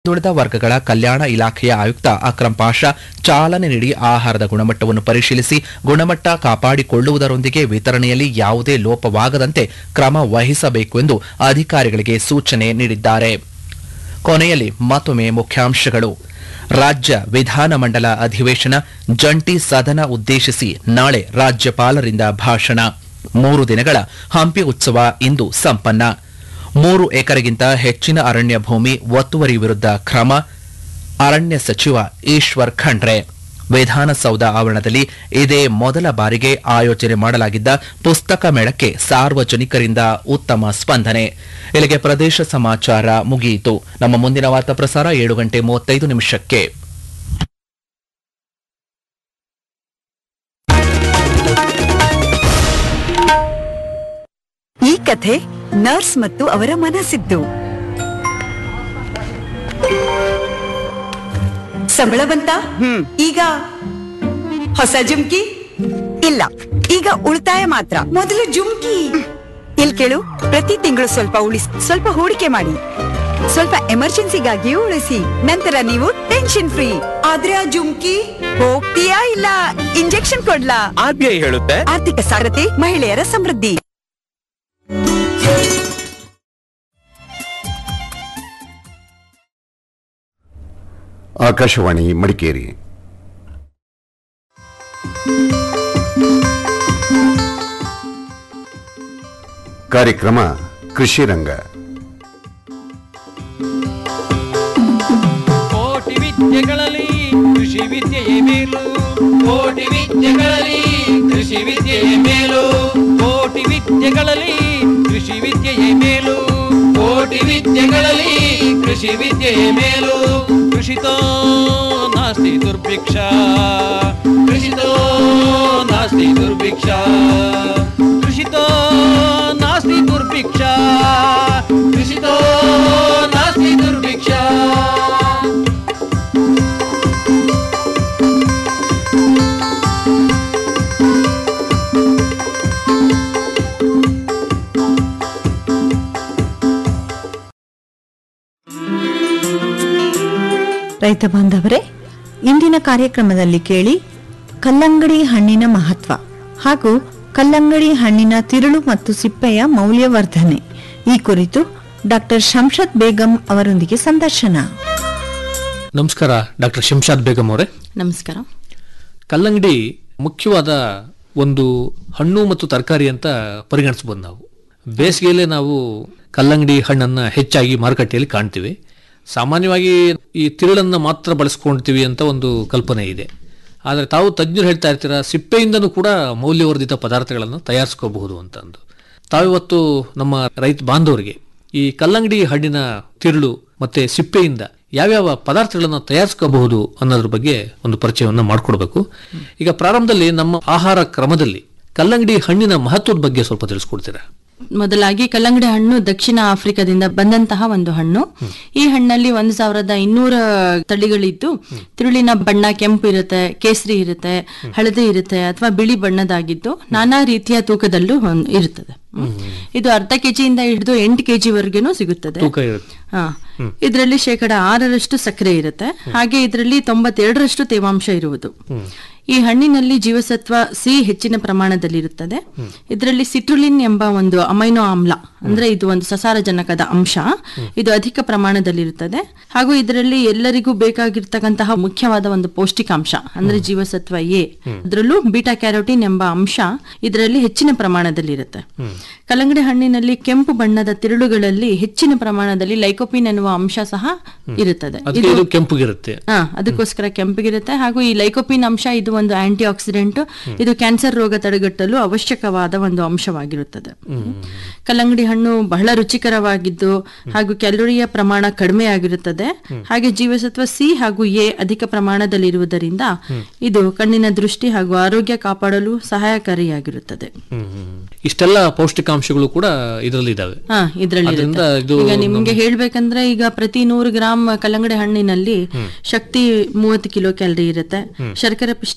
ಹಿಂದುಳಿದ ವರ್ಗಗಳ ಕಲ್ಯಾಣ ಇಲಾಖೆಯ ಆಯುಕ್ತ ಅಕ್ರಮ್ ಪಾಷಾ ಚಾಲನೆ ನೀಡಿ ಆಹಾರದ ಗುಣಮಟ್ಟವನ್ನು ಪರಿಶೀಲಿಸಿ ಗುಣಮಟ್ಟ ಕಾಪಾಡಿಕೊಳ್ಳುವುದರೊಂದಿಗೆ ವಿತರಣೆಯಲ್ಲಿ ಯಾವುದೇ ಲೋಪವಾಗದಂತೆ ಕ್ರಮ ವಹಿಸಬೇಕು ಎಂದು ಅಧಿಕಾರಿಗಳಿಗೆ ಸೂಚನೆ ನೀಡಿದ್ದಾರೆ ಕೊನೆಯಲ್ಲಿ ಮತ್ತೊಮ್ಮೆ ಮುಖ್ಯಾಂಶಗಳು ರಾಜ್ಯ ವಿಧಾನಮಂಡಲ ಅಧಿವೇಶನ ಜಂಟಿ ಸದನ ಉದ್ದೇಶಿಸಿ ನಾಳೆ ರಾಜ್ಯಪಾಲರಿಂದ ಭಾಷಣ ಮೂರು ದಿನಗಳ ಹಂಪಿ ಉತ್ಸವ ಇಂದು ಸಂಪನ್ನ ಮೂರು ಎಕರೆಗಿಂತ ಹೆಚ್ಚಿನ ಅರಣ್ಯ ಭೂಮಿ ಒತ್ತುವರಿ ವಿರುದ್ಧ ಕ್ರಮ ಅರಣ್ಯ ಸಚಿವ ಈಶ್ವರ್ ಖಂಡ್ರೆ ವಿಧಾನಸೌಧ ಆವರಣದಲ್ಲಿ ಇದೇ ಮೊದಲ ಬಾರಿಗೆ ಆಯೋಜನೆ ಮಾಡಲಾಗಿದ್ದ ಪುಸ್ತಕ ಮೇಳಕ್ಕೆ ಸಾರ್ವಜನಿಕರಿಂದ ಉತ್ತಮ ಸ್ಪಂದನೆ ಇಲ್ಲಿಗೆ ಪ್ರದೇಶ ಸಮಾಚಾರ ಮುಗಿಯಿತು ನಮ್ಮ ಮುಂದಿನ ವಾರ್ತಾ ಪ್ರಸಾರ ಏಳು ಗಂಟೆ ಮೂವತ್ತೈದು ನಿಮಿಷಕ್ಕೆ ಈ ಕಥೆ ನರ್ಸ್ ಮತ್ತು ಅವರ ಮನಸ್ಸಿದ್ದು ಸಂಬಳ ಬಂತ ಈಗ ಹೊಸ ಜುಮ್ಕಿ ಇಲ್ಲ ಈಗ ಉಳಿತಾಯ ಮಾತ್ರ ಮೊದಲು ಜುಮ್ಕಿ ಇಲ್ ಕೇಳು ಪ್ರತಿ ತಿಂಗಳು ಸ್ವಲ್ಪ ಉಳಿಸಿ ಸ್ವಲ್ಪ ಹೂಡಿಕೆ ಮಾಡಿ ಸ್ವಲ್ಪ ಎಮರ್ಜೆನ್ಸಿಗಾಗಿಯೂ ಉಳಿಸಿ ನಂತರ ನೀವು ಟೆನ್ಷನ್ ಫ್ರೀ ಆದ್ರೆ ಆ ಜುಮ್ಕಿ ಹೋಗ್ತೀಯಾ ಇಲ್ಲ ಇಂಜೆಕ್ಷನ್ ಕೊಡ್ಲಾ ಆರ್ಬಿಐ ಹೇಳುತ್ತೆ ಆರ್ಥಿಕ ಸಾರಥಿ ಮಹಿಳೆಯರ ಸಮೃದ್ಧಿ ಆಕಾಶವಾಣಿ ಮಡಿಕೇರಿ ಕಾರ್ಯಕ್ರಮ ಕೃಷಿ ರಂಗ ಕೋಟಿ ವಿದ್ಯೆಗಳಲ್ಲಿ ಕೃಷಿ ವಿದ್ಯೆಯೇ ಮೇಲು ಕೋಟಿ ವಿದ್ಯೆಗಳಲ್ಲಿ ಕೃಷಿ ವಿದ್ಯೆಯೇ ಮೇಲು ಕೋಟಿ ವಿದ್ಯೆಗಳಲ್ಲಿ ಕೃಷಿ ವಿದ್ಯೆಯೇ ಮೇಲು ಕೋಟಿ ವಿದ್ಯೆಗಳಲ್ಲಿ ಕೃಷಿ ವಿದ್ಯೆಯೇ ಮೇಲು ಕೃಷಿತೋ ನಾಸ್ತಿ ದುರ್ಭಿಕ್ಷ ಕೃಷಿತೋ ನಾಸ್ತಿ ದುರ್ಭಿಕ್ಷ ಕೃಷಿತೋ ನಾಸ್ತಿ ದುರ್ಭಿಕ್ಷ ಕೃಷಿತೋ ನಾಸ್ತಿ ದುರ್ಭಿಕ್ಷ ರೈತ ಬಾಂಧವರೇ ಇಂದಿನ ಕಾರ್ಯಕ್ರಮದಲ್ಲಿ ಕೇಳಿ ಕಲ್ಲಂಗಡಿ ಹಣ್ಣಿನ ಮಹತ್ವ ಹಾಗೂ ಕಲ್ಲಂಗಡಿ ಹಣ್ಣಿನ ತಿರುಳು ಮತ್ತು ಸಿಪ್ಪೆಯ ಮೌಲ್ಯವರ್ಧನೆ ಈ ಕುರಿತು ಡಾಕ್ಟರ್ ಶಂಷದ್ ಬೇಗಂ ಅವರೊಂದಿಗೆ ಸಂದರ್ಶನ ನಮಸ್ಕಾರ ಡಾಕ್ಟರ್ ಶಂಶಾದ್ ಬೇಗಂ ಅವರೇ ನಮಸ್ಕಾರ ಕಲ್ಲಂಗಡಿ ಮುಖ್ಯವಾದ ಒಂದು ಹಣ್ಣು ಮತ್ತು ತರಕಾರಿ ಅಂತ ಪರಿಗಣಿಸ್ಬೋದು ನಾವು ಬೇಸಿಗೆಯಲ್ಲೇ ನಾವು ಕಲ್ಲಂಗಡಿ ಹಣ್ಣನ್ನು ಹೆಚ್ಚಾಗಿ ಮಾರುಕಟ್ಟೆಯಲ್ಲಿ ಕಾಣ್ತೀವಿ ಸಾಮಾನ್ಯವಾಗಿ ಈ ತಿರುಳನ್ನು ಮಾತ್ರ ಬಳಸ್ಕೊಳ್ತೀವಿ ಅಂತ ಒಂದು ಕಲ್ಪನೆ ಇದೆ ಆದರೆ ತಾವು ತಜ್ಞರು ಹೇಳ್ತಾ ಇರ್ತೀರ ಸಿಪ್ಪೆಯಿಂದನೂ ಕೂಡ ಮೌಲ್ಯವರ್ಧಿತ ಪದಾರ್ಥಗಳನ್ನು ತಯಾರಿಸ್ಕೋಬಹುದು ಅಂತಂದು ತಾವಿವತ್ತು ನಮ್ಮ ರೈತ ಬಾಂಧವರಿಗೆ ಈ ಕಲ್ಲಂಗಡಿ ಹಣ್ಣಿನ ತಿರುಳು ಮತ್ತೆ ಸಿಪ್ಪೆಯಿಂದ ಯಾವ್ಯಾವ ಪದಾರ್ಥಗಳನ್ನು ತಯಾರಿಸ್ಕೋಬಹುದು ಅನ್ನೋದ್ರ ಬಗ್ಗೆ ಒಂದು ಪರಿಚಯವನ್ನು ಮಾಡಿಕೊಡ್ಬೇಕು ಈಗ ಪ್ರಾರಂಭದಲ್ಲಿ ನಮ್ಮ ಆಹಾರ ಕ್ರಮದಲ್ಲಿ ಕಲ್ಲಂಗಡಿ ಹಣ್ಣಿನ ಮಹತ್ವದ ಬಗ್ಗೆ ಸ್ವಲ್ಪ ತಿಳಿಸ್ಕೊಡ್ತೀರಾ ಮೊದಲಾಗಿ ಕಲ್ಲಂಗಡಿ ಹಣ್ಣು ದಕ್ಷಿಣ ಆಫ್ರಿಕಾದಿಂದ ಬಂದಂತಹ ಒಂದು ಹಣ್ಣು ಈ ಹಣ್ಣಲ್ಲಿ ಒಂದು ಸಾವಿರದ ಇನ್ನೂರ ತಳಿಗಳಿದ್ದು ತಿರುಳಿನ ಬಣ್ಣ ಕೆಂಪು ಇರುತ್ತೆ ಕೇಸರಿ ಇರುತ್ತೆ ಹಳದಿ ಇರುತ್ತೆ ಅಥವಾ ಬಿಳಿ ಬಣ್ಣದಾಗಿದ್ದು ನಾನಾ ರೀತಿಯ ತೂಕದಲ್ಲೂ ಹೊನ್- ಇರುತ್ತದೆ ಹ್ಮ್. ಇದು ಅರ್ಧ ಕೆಜಿಯಿಂದ ಹಿಡಿದು ಎಂಟು ಕೆಜಿ ವರೆಗೂ ಸಿಗುತ್ತದೆ ತೂಕ ಇರುತ್ತೆ ಹಾ ಇದರಲ್ಲಿ ಶೇಕಡ ಆರರಷ್ಟು ಸಕ್ಕರೆ ಇರುತ್ತೆ ಹಾಗೆ ಇದರಲ್ಲಿ ತೊಂಬತ್ತೆರಡರಷ್ಟು ತೇವಾಂಶ ಇರುವುದು ಈ ಹಣ್ಣಿನಲ್ಲಿ ಜೀವಸತ್ವ ಸಿ ಹೆಚ್ಚಿನ ಪ್ರಮಾಣದಲ್ಲಿರುತ್ತದೆ ಇದರಲ್ಲಿ ಸಿಟ್ರುಲಿನ್ ಎಂಬ ಒಂದು ಅಮೈನೋ ಆಮ್ಲ ಅಂದ್ರೆ ಇದು ಒಂದು ಸಸಾರಜನಕದ ಅಂಶ ಇದು ಅಧಿಕ ಪ್ರಮಾಣದಲ್ಲಿರುತ್ತದೆ ಹಾಗೂ ಇದರಲ್ಲಿ ಎಲ್ಲರಿಗೂ ಬೇಕಾಗಿರ್ತಕ್ಕಂತಹ ಮುಖ್ಯವಾದ ಒಂದು ಪೌಷ್ಟಿಕಾಂಶ ಅಂದ್ರೆ ಜೀವಸತ್ವ ಎ ಅದರಲ್ಲೂ ಬೀಟಾ ಕ್ಯಾರೋಟಿನ್ ಎಂಬ ಅಂಶ ಇದರಲ್ಲಿ ಹೆಚ್ಚಿನ ಪ್ರಮಾಣದಲ್ಲಿರುತ್ತೆ ಕಲ್ಲಂಗಡಿ ಹಣ್ಣಿನಲ್ಲಿ ಕೆಂಪು ಬಣ್ಣದ ತಿರುಳುಗಳಲ್ಲಿ ಹೆಚ್ಚಿನ ಪ್ರಮಾಣದಲ್ಲಿ ಲೈಕೋಪಿನ್ ಎನ್ನುವ ಅಂಶ ಸಹ ಇರುತ್ತದೆ ಅದಕ್ಕೆ ಇದು ಕೆಂಪುಗಿರುತ್ತೆ ಹಾ ಅದಕ್ಕೋಸ್ಕರ ಕೆಂಪಗಿರುತ್ತೆ ಹಾಗೂ ಈ ಲೈಕೋಪಿನ್ ಅಂಶ ಇದು ಒಂದು ಆಂಟಿ ಆಕ್ಸಿಡೆಂಟ್ ಇದು ಕ್ಯಾನ್ಸರ್ ರೋಗ ತಡೆಗಟ್ಟಲು ಅವಶ್ಯಕವಾದ ಒಂದು ಅಂಶವಾಗಿರುತ್ತದೆ ಕಲ್ಲಂಗಡಿ ಹಣ್ಣು ಬಹಳ ರುಚಿಕರವಾಗಿದ್ದು ಹಾಗೂ ಕ್ಯಾಲೋರಿಯ ಪ್ರಮಾಣ ಕಡಿಮೆ ಆಗಿರುತ್ತದೆ ಹಾಗೆ ಜೀವಸತ್ವ ಸಿ ಹಾಗೂ ಎ ಅಧಿಕ ಪ್ರಮಾಣದಲ್ಲಿರುವುದರಿಂದ ಇದು ಕಣ್ಣಿನ ದೃಷ್ಟಿ ಹಾಗೂ ಆರೋಗ್ಯ ಕಾಪಾಡಲು ಸಹಾಯಕಾರಿಯಾಗಿರುತ್ತದೆ ಹ್ಮ್, ಹ್ಮ್. ಇಷ್ಟೆಲ್ಲ ಪೌಷ್ಟಿಕಾಂಶಗಳು ಕೂಡ ಇದರಲ್ಲಿ ಇದಾವೆ ಹಾ ಇದ್ರಲ್ಲಿ ಅದರಿಂದ ಇರುತ್ತೆ. ಇದು ಈಗ ನಿಮ್ಗೆ ಹೇಳ್ಬೇಕಂದ್ರೆ ಈಗ ಪ್ರತಿ ನೂರು ಗ್ರಾಮ್ ಕಲ್ಲಂಗಡಿ ಹಣ್ಣಿನಲ್ಲಿ ಶಕ್ತಿ ಮೂವತ್ತು ಕಿಲೋ ಕ್ಯಾಲರಿ ಇರುತ್ತೆ ಶರ್ಕರೆ ಪಿಷ್ಟ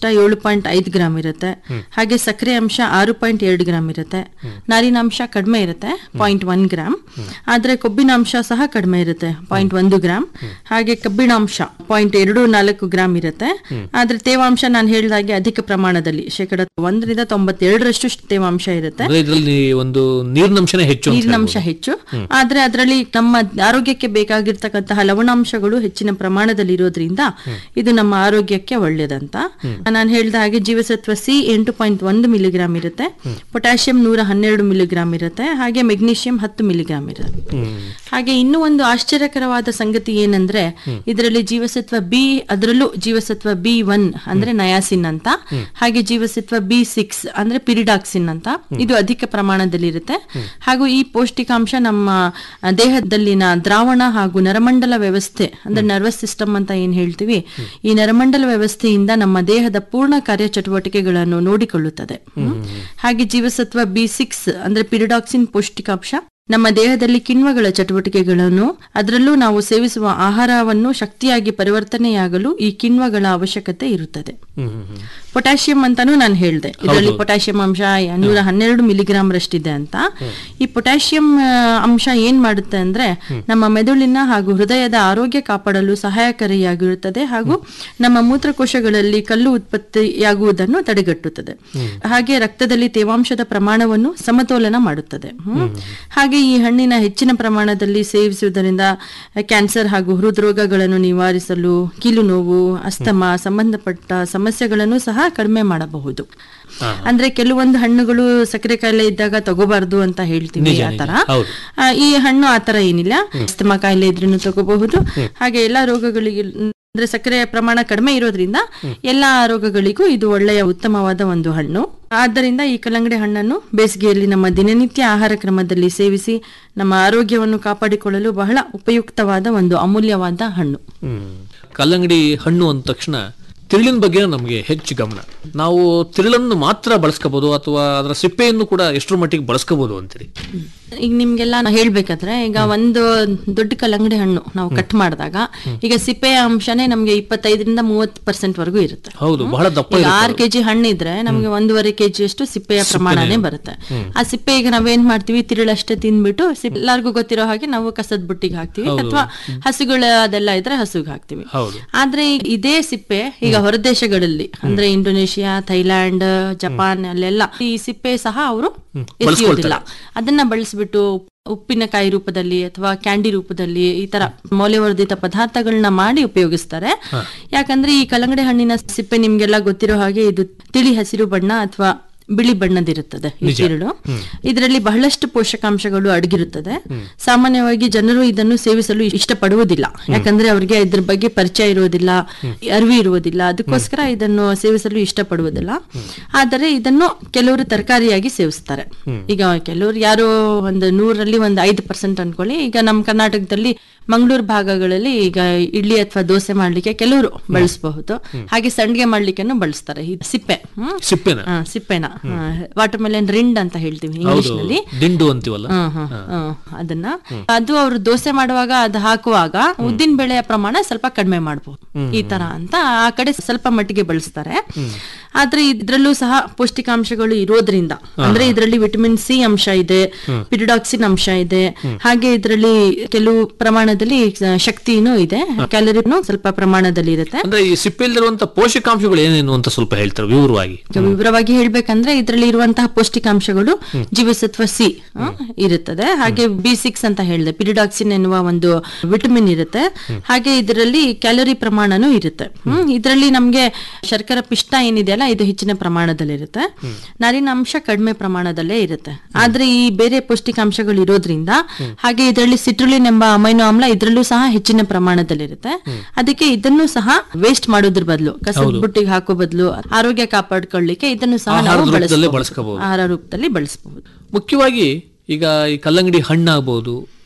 ಏಳು ಪಾಯಿಂಟ್ ಐದು ಗ್ರಾಮ್ ಇರುತ್ತೆ ಹಾಗೆ ಸಕ್ಕರೆ ಅಂಶ ಆರು ಪಾಯಿಂಟ್ ಎರಡು ಗ್ರಾಮ್ ಇರುತ್ತೆ ನಾರಿನಾಂಶ ಕಡಿಮೆ ಇರುತ್ತೆ ಪಾಯಿಂಟ್ ಒನ್ ಗ್ರಾಮ್ ಆದ್ರೆ ಕೊಬ್ಬಿನಾಂಶ ಸಹ ಕಡಿಮೆ ಇರುತ್ತೆ ಪಾಯಿಂಟ್ ಒಂದು ಗ್ರಾಮ್ ಹಾಗೆ ಕಬ್ಬಿಣಾಂಶ ಪಾಯಿಂಟ್ ಎರಡು ನಾಲ್ಕು ಗ್ರಾಮ್ ಇರುತ್ತೆ ಆದ್ರೆ ತೇವಾಂಶ ನಾನು ಹೇಳಿದಾಗೆ ಅಧಿಕ ಪ್ರಮಾಣದಲ್ಲಿ ಶೇಕಡ ಒಂದರಿಂದ ತೊಂಬತ್ತೆರಡರಷ್ಟು ತೇವಾಂಶ ಇರುತ್ತೆ ಅಂದ್ರೆ ಇದರಲ್ಲಿ ಒಂದು ನೀರಿನಂಶನೇ ಹೆಚ್ಚು ಅಂತ ನೀರಿನಂಶ ಹೇಳ್ಬೋದು. ಹೆಚ್ಚು ಆದ್ರೆ ಅದರಲ್ಲಿ ನಮ್ಮ ಆರೋಗ್ಯಕ್ಕೆ ಬೇಕಾಗಿರ್ತಕ್ಕಂತಹ ಲವಣಾಂಶಗಳು ಹೆಚ್ಚಿನ ಪ್ರಮಾಣದಲ್ಲಿ ಇರೋದ್ರಿಂದ ಇದು ನಮ್ಮ ಆರೋಗ್ಯಕ್ಕೆ ಒಳ್ಳೇದಂತ ನಾನು ಹೇಳಿದ ಹಾಗೆ ಜೀವಸತ್ವ ಸಿ ಎಂಟು ಪಾಯಿಂಟ್ ಒಂದು ಮಿಲಿಗ್ರಾಮ್ ಇರುತ್ತೆ ಪೊಟ್ಯಾಷಿಯಂ ನೂರ ಹನ್ನೆರಡು ಮಿಲಿಗ್ರಾಮ್ ಇರುತ್ತೆ ಹಾಗೆ ಮೆಗ್ನೀಷಿಯಂ ಹತ್ತು ಮಿಲಿಗ್ರಾಮ್ ಇರುತ್ತೆ ಹಾಗೆ ಇನ್ನೂ ಒಂದು ಆಶ್ಚರ್ಯಕರವಾದ ಸಂಗತಿ ಏನಂದ್ರೆ ಇದರಲ್ಲಿ ಜೀವಸತ್ವ ಬಿ ಅದರಲ್ಲೂ ಜೀವಸತ್ವ ಬಿ ಒನ್ ಅಂದ್ರೆ ನಯಾಸಿನ್ ಅಂತ ಹಾಗೆ ಜೀವಸತ್ವ ಬಿ ಸಿಕ್ಸ್ ಅಂದ್ರೆ ಪಿರಿಡಾಕ್ಸಿನ್ ಅಂತ ಇದು ಅಧಿಕ ಪ್ರಮಾಣದಲ್ಲಿ ಇರುತ್ತೆ ಹಾಗೂ ಈ ಪೌಷ್ಟಿಕಾಂಶ ನಮ್ಮ ಆ, ದೇಹದಲ್ಲಿನ ದ್ರಾವಣ ಹಾಗೂ ನರಮಂಡಲ ವ್ಯವಸ್ಥೆ ಅಂದ್ರೆ ನರ್ವಸ್ ಸಿಸ್ಟಮ್ ಅಂತ ಏನ್ ಹೇಳ್ತೀವಿ ಈ ನರಮಂಡಲ ವ್ಯವಸ್ಥೆಯಿಂದ ನಮ್ಮ ದೇಹದ ಪೂರ್ಣ ಕಾರ್ಯಚಟುವಟಿಕೆಗಳನ್ನು ನೋಡಿಕೊಳ್ಳುತ್ತದೆ ಹ್ಮ್. ಹಾಗೆ ಜೀವಸತ್ವ ಬಿ ಸಿಕ್ಸ್ ಅಂದ್ರೆ ಪಿರಿಡಾಕ್ಸಿನ್ ಪೌಷ್ಟಿಕಾಂಶ ನಮ್ಮ ದೇಹದಲ್ಲಿ ಕಿಣ್ವಗಳ ಚಟುವಟಿಕೆಗಳನ್ನು ಅದರಲ್ಲೂ ನಾವು ಸೇವಿಸುವ ಆಹಾರವನ್ನು ಶಕ್ತಿಯಾಗಿ ಪರಿವರ್ತನೆಯಾಗಲು ಈ ಕಿಣ್ವಗಳ ಅವಶ್ಯಕತೆ ಇರುತ್ತದೆ ಪೊಟ್ಯಾಷಿಯಂ ಅಂತಾನು ನಾನು ಹೇಳಿದೆ ಇದರಲ್ಲಿ ಪೊಟ್ಯಾಷಿಯಂ ಅಂಶ ನೂರ ಹನ್ನೆರಡು ಮಿಲಿಗ್ರಾಮ್ ರಷ್ಟಿದೆ ಅಂತ ಈ ಪೊಟ್ಯಾಷಿಯಂ ಆ, ಅಂಶ ಏನ್ ಮಾಡುತ್ತೆ ಅಂದ್ರೆ ನಮ್ಮ ಮೆದುಳಿನ ಹಾಗೂ ಹೃದಯದ ಆರೋಗ್ಯ ಕಾಪಾಡಲು ಸಹಾಯಕಾರಿಯಾಗಿರುತ್ತದೆ ಹಾಗೂ ನಮ್ಮ ಮೂತ್ರಕೋಶಗಳಲ್ಲಿ ಕಲ್ಲು ಉತ್ಪತ್ತಿಯಾಗುವುದನ್ನು ತಡೆಗಟ್ಟುತ್ತದೆ ಹಾಗೆ ರಕ್ತದಲ್ಲಿ ತೇವಾಂಶದ ಪ್ರಮಾಣವನ್ನು ಸಮತೋಲನ ಮಾಡುತ್ತದೆ ಹ್ಮ್. ಹಾಗೆ ಈ ಹಣ್ಣಿನ ಹೆಚ್ಚಿನ ಪ್ರಮಾಣದಲ್ಲಿ ಸೇವಿಸುವುದರಿಂದ ಕ್ಯಾನ್ಸರ್ ಹಾಗೂ ಹೃದ್ರೋಗಗಳನ್ನು ನಿವಾರಿಸಲು ಕೀಲು ನೋವು ಅಸ್ತಮ ಸಂಬಂಧಪಟ್ಟ ಸಮಸ್ಯೆಗಳನ್ನು ಸಹ ಕಡಿಮೆ ಮಾಡಬಹುದು ಅಂದ್ರೆ ಕೆಲವೊಂದು ಹಣ್ಣುಗಳು ಸಕ್ಕರೆ ಕಾಯಿಲೆ ಇದ್ದಾಗ ತಗೋಬಾರ್ದು ಅಂತ ಹೇಳ್ತೀವಿ ನಿಜ, ಆ ನಿಜ. ತರ ಹೌದು. ಆ, ಈ ಹಣ್ಣು ಆ ತರ ಏನಿಲ್ಲ ಅಸ್ತಮ ಕಾಯಿಲೆ ಇದ್ರೂ ತಗೋಬಹುದು ಹಾಗೆ ಎಲ್ಲಾ ರೋಗಗಳಿಗೆ ಅಂದ್ರೆ ಸಕ್ಕರೆಯ ಪ್ರಮಾಣ ಕಡಿಮೆ ಇರೋದ್ರಿಂದ ಎಲ್ಲಾ ರೋಗಗಳಿಗೂ ಇದು ಒಳ್ಳೆಯ ಉತ್ತಮವಾದ ಒಂದು ಹಣ್ಣು ಆದ್ದರಿಂದ ಈ ಕಲ್ಲಂಗಡಿ ಹಣ್ಣನ್ನು ಬೇಸಿಗೆಯಲ್ಲಿ ನಮ್ಮ ದಿನನಿತ್ಯ ಆಹಾರ ಕ್ರಮದಲ್ಲಿ ಸೇವಿಸಿ ನಮ್ಮ ಆರೋಗ್ಯವನ್ನು ಕಾಪಾಡಿಕೊಳ್ಳಲು ಬಹಳ ಉಪಯುಕ್ತವಾದ ಒಂದು ಅಮೂಲ್ಯವಾದ ಹಣ್ಣು ಹ್ಮ್. ಕಲ್ಲಂಗಡಿ ಹಣ್ಣು ಅಂದ ತಕ್ಷಣ ತಿರುಳಿನ ಬಗ್ಗೆ ನಮಗೆ ಹೆಚ್ಚು ಗಮನ ನಾವು ತಿರುಳನ್ನು ಮಾತ್ರ ಬಳಸ್ಕೋಬಹುದು ಅಥವಾ ಅದರ ಸಿಪ್ಪೆಯನ್ನು ಕೂಡ ಎಷ್ಟರ ಮಟ್ಟಿಗೆ ಬಳಸ್ಕೋಬಹುದು ಅಂತೀರಿ ಈಗ ನಿಮ್ಗೆಲ್ಲ ನಾ ಹೇಳ್ಬೇಕಾದ್ರೆ ಈಗ ಒಂದು ದೊಡ್ಡ ಕಲ್ಲಂಗಡಿ ಹಣ್ಣು ನಾವು ಕಟ್ ಮಾಡಿದಾಗ ಈಗ ಸಿಪ್ಪೆಯ ಅಂಶನೇ ನಮ್ಗೆ ಇಪ್ಪತ್ತೈದರಿಂದ ಮೂವತ್ತು ಪರ್ಸೆಂಟ್ ವರೆಗೂ ಇರುತ್ತೆ ಹೌದು ಬಹಳ ದಪ್ಪ ಈಗ ಇರುತ್ತೆ ಆರು ಕೆಜಿ ಹಣ್ಣು ಇದ್ರೆ ನಮ್ಗೆ ಒಂದೂವರೆ ಕೆಜಿ ಅಷ್ಟು ಸಿಪ್ಪೆಯ ಪ್ರಮಾಣನೇ ಬರುತ್ತೆ ಆ ಸಿಪ್ಪೆ ಈಗ ನಾವೇನ್ ಮಾಡ್ತೀವಿ ತಿರುಳಷ್ಟೇ ತಿಂದ್ಬಿಟ್ಟು ಸಿಪ್- ಎಲ್ಲಾರ್ಗೂ ಗೊತ್ತಿರೋ ಹಾಗೆ ನಾವು ಕಸದ ಬುಟ್ಟಿಗೆ ಹಾಕ್ತಿವಿ ಅಥವಾ ಹಸುಗಳು ಅದೆಲ್ಲ ಇದ್ರೆ ಹಸುಗೆ ಹಾಕ್ತಿವಿ ಹೌದು ಆದ್ರೆ ಈ- ಇದೇ ಸಿಪ್ಪೆ ಈಗ ಹೊರದೇಶಗಳಲ್ಲಿ ಅಂದ್ರೆ ಇಂಡೋನೇಷಿಯಾ ಥೈಲ್ಯಾಂಡ್ ಜಪಾನ್ ಅಲ್ಲೆಲ್ಲ ಈ ಸಿಪ್ಪೆ ಸಹ ಅವರು ಎಸೆಯೋದಿಲ್ಲ ಅದನ್ನ ಬಳಸ್ಬಿಟ್ಟು ಉಪ್ಪಿನಕಾಯಿ ರೂಪದಲ್ಲಿ ಅಥವಾ ಕ್ಯಾಂಡಿ ರೂಪದಲ್ಲಿ ಈ ತರ ಮೌಲ್ಯವರ್ಧಿತ ಪದಾರ್ಥಗಳನ್ನ ಮಾಡಿ ಉಪಯೋಗಿಸ್ತಾರೆ ಯಾಕಂದ್ರೆ ಈ ಕಲ್ಲಂಗಡಿ ಹಣ್ಣಿನ ಸಿಪ್ಪೆ ನಿಮ್ಗೆಲ್ಲ ಗೊತ್ತಿರೋ ಹಾಗೆ ಇದು ತಿಳಿ ಹಸಿರು ಬಣ್ಣ ಅಥವಾ ಬಿಳಿ ಬಣ್ಣದಿರುತ್ತದೆ ಈ ತಿರುಳು ಇದರಲ್ಲಿ ಬಹಳಷ್ಟು ಪೋಷಕಾಂಶಗಳು ಅಡಗಿರುತ್ತದೆ ಸಾಮಾನ್ಯವಾಗಿ ಜನರು ಇದನ್ನು ಸೇವಿಸಲು ಇಷ್ಟಪಡುವುದಿಲ್ಲ ಯಾಕಂದ್ರೆ ಅವರಿಗೆ ಇದ್ರ ಬಗ್ಗೆ ಪರಿಚಯ ಇರುವುದಿಲ್ಲ ಅರಿವು ಇರುವುದಿಲ್ಲ ಅದಕ್ಕೋಸ್ಕರ ಇದನ್ನು ಸೇವಿಸಲು ಇಷ್ಟಪಡುವುದಿಲ್ಲ ಆದರೆ ಇದನ್ನು ಕೆಲವರು ತರಕಾರಿಯಾಗಿ ಸೇವಿಸ್ತಾರೆ ಈಗ ಕೆಲವರು ಯಾರೋ ಒಂದು ನೂರಲ್ಲಿ ಒಂದು ಐದು ಪರ್ಸೆಂಟ್ ಅನ್ಕೊಳ್ಳಿ ಈಗ ನಮ್ಮ ಕರ್ನಾಟಕದಲ್ಲಿ ಮಂಗಳೂರು ಭಾಗಗಳಲ್ಲಿ ಈಗ ಇಡ್ಲಿ ಅಥವಾ ದೋಸೆ ಮಾಡ್ಲಿಕ್ಕೆ ಕೆಲವರು ಬಳಸಬಹುದು ಹಾಗೆ ಸಂಡಿಗೆ ಮಾಡ್ಲಿಕ್ಕೆನೂ ಬಳಸ್ತಾರೆ ಈ ಸಿಪ್ಪೆ ಹ್ಮ್ ಸಿಪ್ಪೆನ ಆ, ಸಿಪ್ಪೆನ ವಾಟರ್ ಮೆಲನ್ ರಿಂಡ್ ಅಂತ ಹೇಳ್ತೀವಿ ಇಂಗ್ಲಿಷ್ ಹೌದು ನಲ್ಲಿ ದಿಂಡು ಅಂತೀವಲ್ಲ ಹ್ಮ್, ಹ್ಮ್, ಹ್ಮ್. ಅದನ್ನ ಅದು ಅವರು ದೋಸೆ ಮಾಡುವಾಗ ಅದು ಹಾಕುವಾಗ ಉದ್ದಿನ ಬೇಳೆಯ ಪ್ರಮಾಣ ಸ್ವಲ್ಪ ಕಡಿಮೆ ಮಾಡಬಹುದು ಈ ತರ ಅಂತ ಆ ಕಡೆ ಸ್ವಲ್ಪ ಮಟ್ಟಿಗೆ ಬಳಸ್ತಾರೆ ಆದ್ರೆ ಇದ್ರಲ್ಲೂ ಸಹ ಪೌಷ್ಟಿಕಾಂಶಗಳು ಇರೋದ್ರಿಂದ ಅಂದ್ರೆ ಇದರಲ್ಲಿ ವಿಟಮಿನ್ ಸಿ ಅಂಶ ಇದೆ ಪಿರಿಡಾಕ್ಸಿನ್ ಅಂಶ ಇದೆ ಹಾಗೆ ಇದರಲ್ಲಿ ಕೆಲವು ಪ್ರಮಾಣದಲ್ಲಿ ಶಕ್ತಿನೂ ಇದೆ ಕ್ಯಾಲರಿನೂ ಸ್ವಲ್ಪ ಪ್ರಮಾಣದಲ್ಲಿ ಇರುತ್ತೆ ಅಂದ್ರೆ ಈ ಸಿಪ್ಪೆಯಲ್ಲಿರುವಂತ ಪೋಷಕಾಂಶಗಳು ಏನೇನು ಅಂತ ಸ್ವಲ್ಪ ಹೇಳ್ತಾರೆ ವಿವರವಾಗಿ ಈಗ ವಿವರವಾಗಿ ಹೇಳ್ಬೇಕಂದ್ರೆ ಇದರಲ್ಲಿ ಇರುವಂತಹ ಪೌಷ್ಟಿಕಾಂಶಗಳು ಜೀವಸತ್ವ ಸಿ ಇರುತ್ತದೆ ಹಾಗೆ ಬಿ ಸಿಕ್ಸ್ ಅಂತ ಹೇಳಿದೆ ಪಿರಿಡಾಕ್ಸಿನ್ ಎನ್ನುವ ಒಂದು ವಿಟಮಿನ್ ಇರುತ್ತೆ ಹಾಗೆ ಇದರಲ್ಲಿ ಕ್ಯಾಲೋರಿ ಪ್ರಮಾಣನೂ ಇರುತ್ತೆ ಹ್ಮ್ ಇದರಲ್ಲಿ ನಮ್ಗೆ ಶರ್ಕರ ಪಿಷ್ಟ ಏನಿದೆಯಲ್ಲ ಇದು ಹೆಚ್ಚಿನ ಪ್ರಮಾಣದಲ್ಲಿರುತ್ತೆ ನಾರಿನಾಂಶ ಕಡಿಮೆ ಪ್ರಮಾಣದಲ್ಲೇ ಇರುತ್ತೆ ಆದ್ರೆ ಈ ಬೇರೆ ಪೌಷ್ಟಿಕಾಂಶಗಳು ಇರೋದ್ರಿಂದ ಹಾಗೆ ಇದರಲ್ಲಿ ಸಿಟ್ರುಲಿನ್ ಎಂಬ ಅಮೈನೋ ಆಮ್ಲ ಇದರಲ್ಲೂ ಸಹ ಹೆಚ್ಚಿನ ಪ್ರಮಾಣದಲ್ಲಿರುತ್ತೆ ಅದಕ್ಕೆ ಇದನ್ನು ಸಹ ವೇಸ್ಟ್ ಮಾಡೋದ್ರ ಬದಲು ಕಸದ ಬುಟ್ಟಿಗೆ ಹಾಕೋ ಬದಲು ಆರೋಗ್ಯ ಕಾಪಾಡ್ಕೊಳ್ಳಿಕ್ಕೆ ಇದನ್ನು ಸಹ ಆಹಾರದ ನಾವು ರೂಪದಲ್ಲೇ ಬಳಸಬಹುದು ಬಳಸ್ಕೋಬಹುದು. ಆಹಾರ ರೂಪದಲ್ಲಿ ಬಳಸಬಹುದು ಮುಖ್ಯವಾಗಿ ಈಗ ಈ ಕಲ್ಲಂಗಡಿ ಹಣ್ಣಾಗ್ಬೋದು